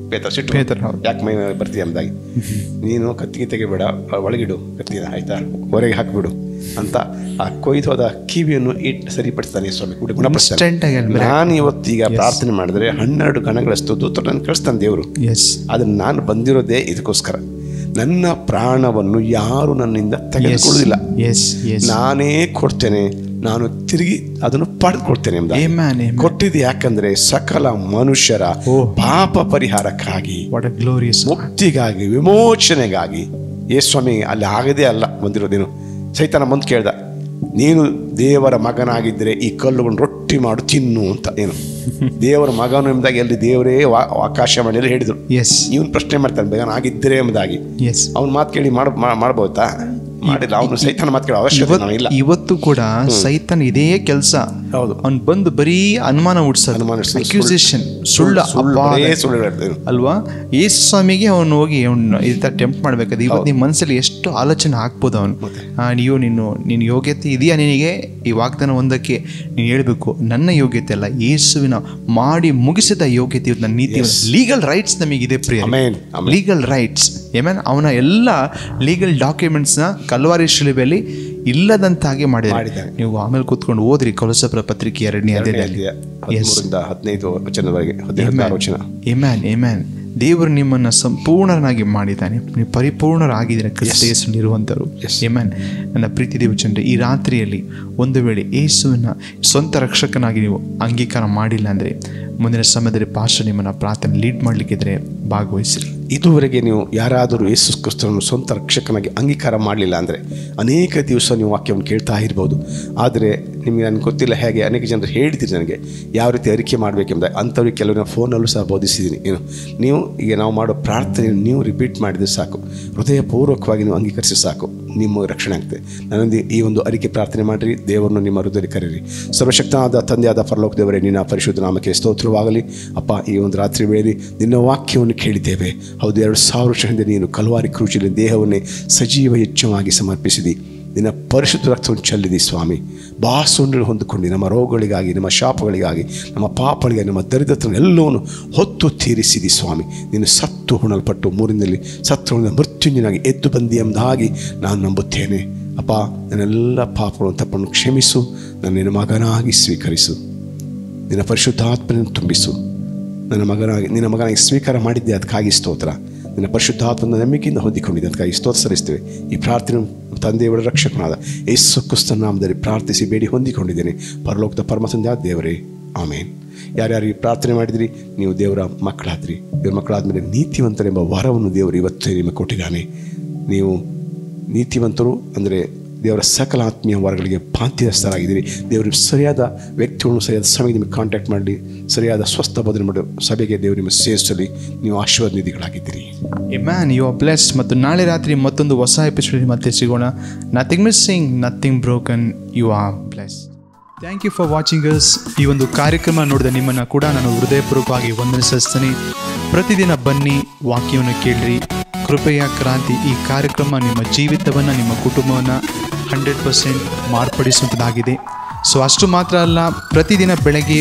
ಪೇತ್ರ ಸಿಟ್ಟು ಪೇತ್ರ, ಹೌದು. ಯಾಕೆ ಮೈ ಬರ್ತೀಯ ಎಂಬುದಾಗಿ ನೀನು ಕತ್ತಿಗೆ ತೆಗಿಬೇಡ ಆ ಒಳಗಿಡು ಕತ್ತಿನ ಆಯ್ತಾ ಹೊರಗೆ ಹಾಕಿಬಿಡು ಅಂತ ಆ ಕೊಯ್ದು ಹೋದ ಕಿವಿಯನ್ನು ಇಟ್ಟು ಸರಿಪಡಿಸ್ತಾನೆ ಸ್ವಾಮಿ ಗುಣ- ಗುಣಪಡಿಸ್ತಾನೆ Instant ಆಗಿ ಅಲ್ಲಿ miracle. ನಾನು ಇವತ್ತೀಗ ಪ್ರಾರ್ಥನೆ ಮಾಡಿದ್ರೆ ಹನ್ನೆರಡು ಗಣಗಳಷ್ಟು ದೂತರನ್ನು ಕಳಿಸ್ತಾನೆ ದೇವರು ಎಸ್ ಅದನ್ನು ನಾನು ಬಂದಿರೋದೇ ಇದಕ್ಕೋಸ್ಕರ ನನ್ನ ಪ್ರಾಣವನ್ನು ಯಾರು ನನ್ನಿಂದ ತೆಗೆದುಕೊಳ್ಳುವುದಿಲ್ಲ ಎಸ್ ಎಸ್ ನಾನೇ ಕೊಡ್ತೇನೆ ನಾನು ತಿರುಗಿ ಅದನ್ನು ಪಡೆದುಕೊಡ್ತೇನೆ ಎಂಬುದಾಗಿ. Amen, amen. ಕೊಟ್ಟಿದ್ದು ಯಾಕಂದ್ರೆ ಸಕಲ ಮನುಷ್ಯರ ಓ. ಪಾಪ ಪರಿಹಾರಕ್ಕಾಗಿ ವಾಟ್ ಅ ಗ್ಲೋರಿಯಸ್ ಮುಕ್ತಿಗಾಗಿ ವಿಮೋಚನೆಗಾಗಿ ಏ ಸ್ವಾಮಿ ಅಲ್ಲಿ ಆಗದೇ ಅಲ್ಲ ಬಂದಿರೋದೇನು ಸೈತಾನ ಮುಂದೆ ಕೇಳ್ದ ನೀನು ದೇವರ ಮಗನಾಗಿದ್ದರೆ ಈ ಕಲ್ಲುಗಳನ್ನು ರೊಟ್ಟಿ ಮಾಡು ತಿನ್ನು ಅಂತ ಏನು ದೇವರ ಮಗನು ಎಂಬುದಾಗಿ ಅಲ್ಲಿ ದೇವರೇ ವಾ- ಆಕಾಶವಾಣಿಯಲ್ಲಿ ಹೇಳಿದರು ಎಸ್ ಇವನು ಪ್ರಶ್ನೆ ಮಾಡ್ತಾನೆ ಮಗನಾಗಿದ್ದರೆ ಎಂಬುದಾಗಿ ಎಸ್ ಅವ್ನ ಮಾತು ಕೇಳಿ ಮಾಡ ಮಾ- ಮಾಡ್ಬೋದಾ ಮಾಡಿಲ್ಲ ಅವನು ಸೈತಾನ ಮಾತು ಕೇಳೋ ಅವಶ್ಯಕತೆ ನಾವಿಲ್ಲ ಇವತ್ತು ಕೂಡ ಸೈತನ್ ಇದೇ ಕೆಲಸ ಹೌದು. ಅವ್ನು ಬಂದು ಬರೀ ಅನುಮಾನ ಹುಡ್ಸೋದು ಅನುಮಾನ ಹುಡ್ಸೋದು, ಅಕ್ಯೂಸೇಷನ್ ಸುಳ್ಳು ಸುಳ್ಳು ಅಪವಾದ. ಬರೇ ಸುಳ್ಳು ಹೇಳ್ತಾನೆ. ಅಲ್ವಾ ಯೇಸು ಸ್ವಾಮಿಗೆ ಅವನು ಹೋಗಿ ಅವ್ನು ಈ ಥರ ಟೆಂಪ್ಟ್ ಮಾಡ್ಬೇಕಾದ್ರೆ ಇವತ್ತು ನಿಮ್ಮ ಮನಸ್ಸಲ್ಲಿ ಎಷ್ಟು ಆಲೋಚನೆ ಹಾಕ್ಬೋದು ಅವನು ನೀವು ನೀನು ನಿನ್ನ ಯೋಗ್ಯತೆ ಇದೆಯಾ ನಿನಗೆ ಈ ವಾಗ್ದಾನ ಒಂದಕ್ಕೆ ನೀನು ಹೇಳ್ಬೇಕು ನನ್ನ ಯೋಗ್ಯತೆ ಅಲ್ಲ ಯೇಸುವಿನ ಮಾಡಿ ಮುಗಿಸಿದ ಯೋಗ್ಯತೆ ಇವತ್ತು ನನ್ನ ನೀತಿ ಲೀಗಲ್ ರೈಟ್ಸ್ ನಮಗಿದೆ ಪ್ರಿಯ Amen. Amen. Legal rights amen ಅವನ ಎಲ್ಲ ಲೀಗಲ್ ಡಾಕ್ಯುಮೆಂಟ್ಸ್ನ ಕಲ್ವಾರಿ ಶಿಲುಬೆಯಲ್ಲಿ ಇಲ್ಲದಂತಾಗೆ ಮಾಡಿದ್ದಾರೆ ಮಾಡಿದ್ದಾರೆ. ನೀವು ಆಮೇಲೆ ಕೂತ್ಕೊಂಡು ಓದ್ರಿ ಕೊಲಸಪುರ ಪತ್ರಿಕೆ ಎರಡನೇ ಎರಡನೇ ಅಧ್ಯಾಯದಲ್ಲಿ ಅಧ್ಯಾಯ, ಹದಿಮೂರರಿಂದ ಹದಿನೈದು ವಚನದವರೆಗೆ ಹದಿನೈದು ವಚನ ಎಮ್ಯಾನ್ ಎಮ್ಯಾನ್ ದೇವರು ನಿಮ್ಮನ್ನು ಸಂಪೂರ್ಣನಾಗಿ ಮಾಡಿದ್ದಾನೆ ನೀವು ಪರಿಪೂರ್ಣರಾಗಿದ್ದೀರ ಕ್ರಿಸ್ತ ಯೇಸುವಿನಿರುವಂಥವ್ರು ಎಮ್ಯಾನ್ ನನ್ನ ಪ್ರೀತಿ ದೇವಚಂದ್ರೆ ಈ ರಾತ್ರಿಯಲ್ಲಿ ಒಂದು ವೇಳೆ ಯೇಸುವಿನ ಸ್ವಂತ ರಕ್ಷಕನಾಗಿ ನೀವು ಅಂಗೀಕಾರ ಮಾಡಿಲ್ಲ ಅಂದರೆ ಮುಂದಿನ ಸಮಯದಲ್ಲಿ ಪಾಶ ನಿಮ್ಮನ್ನು ಪ್ರಾರ್ಥನೆ ಲೀಡ್ ಮಾಡಲಿಕ್ಕಿದ್ರೆ ಭಾಗವಹಿಸಿರಿ ಇದುವರೆಗೆ ನೀವು ಯಾರಾದರೂ ಯೇಸು ಕ್ರಿಸ್ತನನ್ನು ಸ್ವಂತ ರಕ್ಷಕನಾಗಿ ಅಂಗೀಕಾರ ಮಾಡಲಿಲ್ಲ ಅಂದರೆ ಅನೇಕ ದಿವಸ ನೀವು ವಾಕ್ಯವನ್ನು ಕೇಳ್ತಾ ಇರ್ಬೋದು ಆದರೆ ನಿಮಗೆ ನನಗೆ ಗೊತ್ತಿಲ್ಲ ಹೇಗೆ ಅನೇಕ ಜನರು ಹೇಳಿದ್ದೀರಿ ನನಗೆ ಯಾವ ರೀತಿ ಅರಿಕೆ ಮಾಡಬೇಕೆಂಬ ಅಂಥವ್ರಿಗೆ ಕೆಲವು ಫೋನಲ್ಲೂ ಸಹ ಬೋಧಿಸಿದ್ದೀನಿ ಏನು ನೀವು ಈಗ ನಾವು ಮಾಡೋ ಪ್ರಾರ್ಥನೆ ನೀವು ರಿಪೀಟ್ ಮಾಡಿದ್ರೆ ಸಾಕು ಹೃದಯಪೂರ್ವಕವಾಗಿ ನೀವು ಅಂಗೀಕರಿಸಿ ಸಾಕು ನಿಮ್ಮ ರಕ್ಷಣೆ ಆಗ್ತದೆ ನನ್ನೊಂದಿಗೆ ಈ ಒಂದು ಅರಿಕೆ ಪ್ರಾರ್ಥನೆ ಮಾಡಿರಿ ದೇವರನ್ನು ನಿಮ್ಮ ಹೃದಯದಲ್ಲಿ ಕರೀರಿ ಸರ್ವಶಕ್ತನಾದ ತಂದೆಯಾದ ಪರಲೋಕ ದೇವರೇ ನಿನ್ನ ಪರಿಶುದ್ಧ ನಾಮಕ್ಕೆ ಸ್ತೋತ್ರವಾಗಲಿ ಅಪ್ಪ ಈ ಒಂದು ರಾತ್ರಿ ವೇಳೆ ನಿನ್ನ ವಾಕ್ಯವನ್ನು ಕೇಳಿದ್ದೇವೆ ಹೌದು ಎರಡು ಸಾವಿರ ವರ್ಷ ಹಿಂದೆ ನೀನು ಕಲ್ವಾರಿ ಕ್ರೂಚಿಲಿ ದೇಹವನ್ನೇ ಸಜೀವ ಹೆಚ್ಚವಾಗಿ ಸಮರ್ಪಿಸಿದಿ ನಿನ್ನ ಪರಿಶುದ್ಧ ರಕ್ತವನ್ನು ಚೆಲ್ಲಿದಿ ಸ್ವಾಮಿ ಬಾಸುಂಡು ಹೊಂದಿಕೊಂಡು ನಮ್ಮ ರೋಗಗಳಿಗಾಗಿ ನಮ್ಮ ಶಾಪಗಳಿಗಾಗಿ ನಮ್ಮ ಪಾಪಗಳಿಗಾಗಿ ನಮ್ಮ ದರಿದ್ರತನ ಎಲ್ಲವನ್ನು ಹೊತ್ತು ತೀರಿಸಿದಿ ಸ್ವಾಮಿ ನೀನು ಸತ್ತು ಹುಣಲ್ಪಟ್ಟು ಮೂರಿನಲ್ಲಿ ಸತ್ತು ಹುಣಿದ ಮೃತ್ಯುಂಜನಾಗಿ ಎದ್ದು ಬಂದಿ ಎಂಬುದಾಗಿ ನಾನು ನಂಬುತ್ತೇನೆ ಅಪ್ಪ ನನ್ನೆಲ್ಲ ಪಾಪಗಳನ್ನು ತಪ್ಪನ್ನು ಕ್ಷಮಿಸು ನನ್ನ ನಿನ್ನ ಮಗನಾಗಿ ಸ್ವೀಕರಿಸು ನಿನ್ನ ಪರಿಶುದ್ಧಾತ್ಮನ ತುಂಬಿಸು ನನ್ನ ಮಗನಾಗಿ ನಿನ್ನ ಮಗನಾಗಿ ಸ್ವೀಕಾರ ಮಾಡಿದ್ದೆ ಅದಕ್ಕಾಗಿ ಸ್ತೋತ್ರ ನಿನ್ನ ಪರಿಶುದ್ಧಾತ್ಮನ ನಂಬಿಕೆಯಿಂದ ಹೊಂದಿಕೊಂಡಿದ್ದೆ ಅದಕ್ಕಾಗಿ ಸ್ತೋತ್ರ ಸಲ್ಲಿಸ್ತೇವೆ ಈ ಪ್ರಾರ್ಥನೆ ತಂದೆಯವರ ರಕ್ಷಕನಾದ ಯೇಸು ಕ್ರಿಸ್ತನ ನಾಮದಲ್ಲಿ ಪ್ರಾರ್ಥಿಸಿ ಬೇಡಿ ಹೊಂದಿಕೊಂಡಿದ್ದೇನೆ ಪರಲೋಕದ ಪರಮ ತಂದೆ ಆದ ದೇವರೇ ಆಮೇನ್ ಯಾರ್ಯಾರು ಈ ಪ್ರಾರ್ಥನೆ ಮಾಡಿದ್ರಿ ನೀವು ದೇವರ ಮಕ್ಕಳಾದ್ರಿ ದೇವರ ಮಕ್ಕಳಾದ್ಮೇಲೆ ನೀತಿವಂತರೆಂಬ ವರವನ್ನು ದೇವರು ಇವತ್ತೇ ನಿಮಗೆ ಕೊಟ್ಟಿದ್ದಾನೆ ನೀವು ನೀತಿವಂತರು ಅಂದರೆ ದೇವರ ಸಕಲ ಆತ್ಮೀಯ ವರಗಳಿಗೆ ಬಾಧ್ಯಸ್ಥರಾಗಿದ್ದೀರಿ ದೇವರು ಸರಿಯಾದ ವ್ಯಕ್ತಿಗಳನ್ನು ಸರಿಯಾದ ಸಮಯಕ್ಕೆ ನಿಮಗೆ ಕಾಂಟ್ಯಾಕ್ಟ್ ಮಾಡಲಿ ಸರಿಯಾದ ಸ್ವಸ್ಥ ಬದಲು ಮಾಡೋ ಸಭೆಗೆ ದೇವರು ನಿಮಗೆ ಸೇರಿಸಲಿ ನೀವು ಆಶೀರ್ವಾದ ನಿಧಿಗಳಾಗಿದ್ದೀರಿ ಮ್ಯಾನ್ ಯು ಆರ್ ಬ್ಲೆಸ್ಡ್ ಮತ್ತು ನಾಳೆ ರಾತ್ರಿ ಮತ್ತೊಂದು ಹೊಸ ಎಪಿಸೋಡ್ ಮತ್ತೆ ಸಿಗೋಣ nothing missing nothing broken you are blessed thank you for watching us ಈ ಒಂದು ಕಾರ್ಯಕ್ರಮ ನೋಡಿದ ನಿಮ್ಮನ್ನು ಕೂಡ ನಾನು ಹೃದಯಪೂರ್ವಕವಾಗಿ ವಂದನಿಸ್ತೀನಿ ಪ್ರತಿದಿನ ಬನ್ನಿ ವಾಕ್ಯವನ್ನು ಕೇಳಿರಿ ಕೃಪೆಯ ಕ್ರಾಂತಿ ಈ ಕಾರ್ಯಕ್ರಮ ನಿಮ್ಮ ಜೀವಿತವನ್ನು ನಿಮ್ಮ ಕುಟುಂಬವನ್ನು ಹಂಡ್ರೆಡ್ ಪರ್ಸೆಂಟ್ ಮಾರ್ಪಡಿಸುವಂಥದ್ದಾಗಿದೆ ಸೊ ಅಷ್ಟು ಮಾತ್ರ ಅಲ್ಲ ಪ್ರತಿದಿನ ಬೆಳಗ್ಗೆ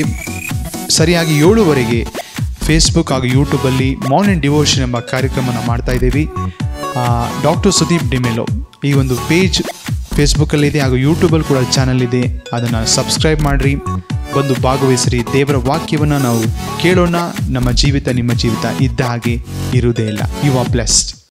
ಸರಿಯಾಗಿ ಏಳುವರೆಗೆ ಫೇಸ್ಬುಕ್ ಹಾಗೂ ಯೂಟ್ಯೂಬಲ್ಲಿ ಮಾರ್ನಿಂಗ್ ಡಿವೋಷನ್ ಎಂಬ ಕಾರ್ಯಕ್ರಮನ ಮಾಡ್ತಾ ಇದ್ದೀವಿ ಡಾಕ್ಟರ್ ಸುದೀಪ್ ಡಿಮೆಲೋ ಈ ಒಂದು ಪೇಜ್ ಫೇಸ್ಬುಕ್ಕಲ್ಲಿದೆ ಹಾಗೂ ಯೂಟ್ಯೂಬಲ್ಲಿ ಕೂಡ ಚಾನಲ್ ಇದೆ ಅದನ್ನು ಸಬ್ಸ್ಕ್ರೈಬ್ ಮಾಡಿರಿ ಬಂದು ಭಾಗವಹಿಸಿರಿ ದೇವರ ವಾಕ್ಯವನ್ನು ನಾವು ಕೇಳೋಣ ನಮ್ಮ ಜೀವಿತ ನಿಮ್ಮ ಜೀವಿತ ಇದ್ದ ಹಾಗೆ ಇರುವುದೇ ಇಲ್ಲ ಯು ಆರ್ ಬ್ಲೆಸ್ಡ್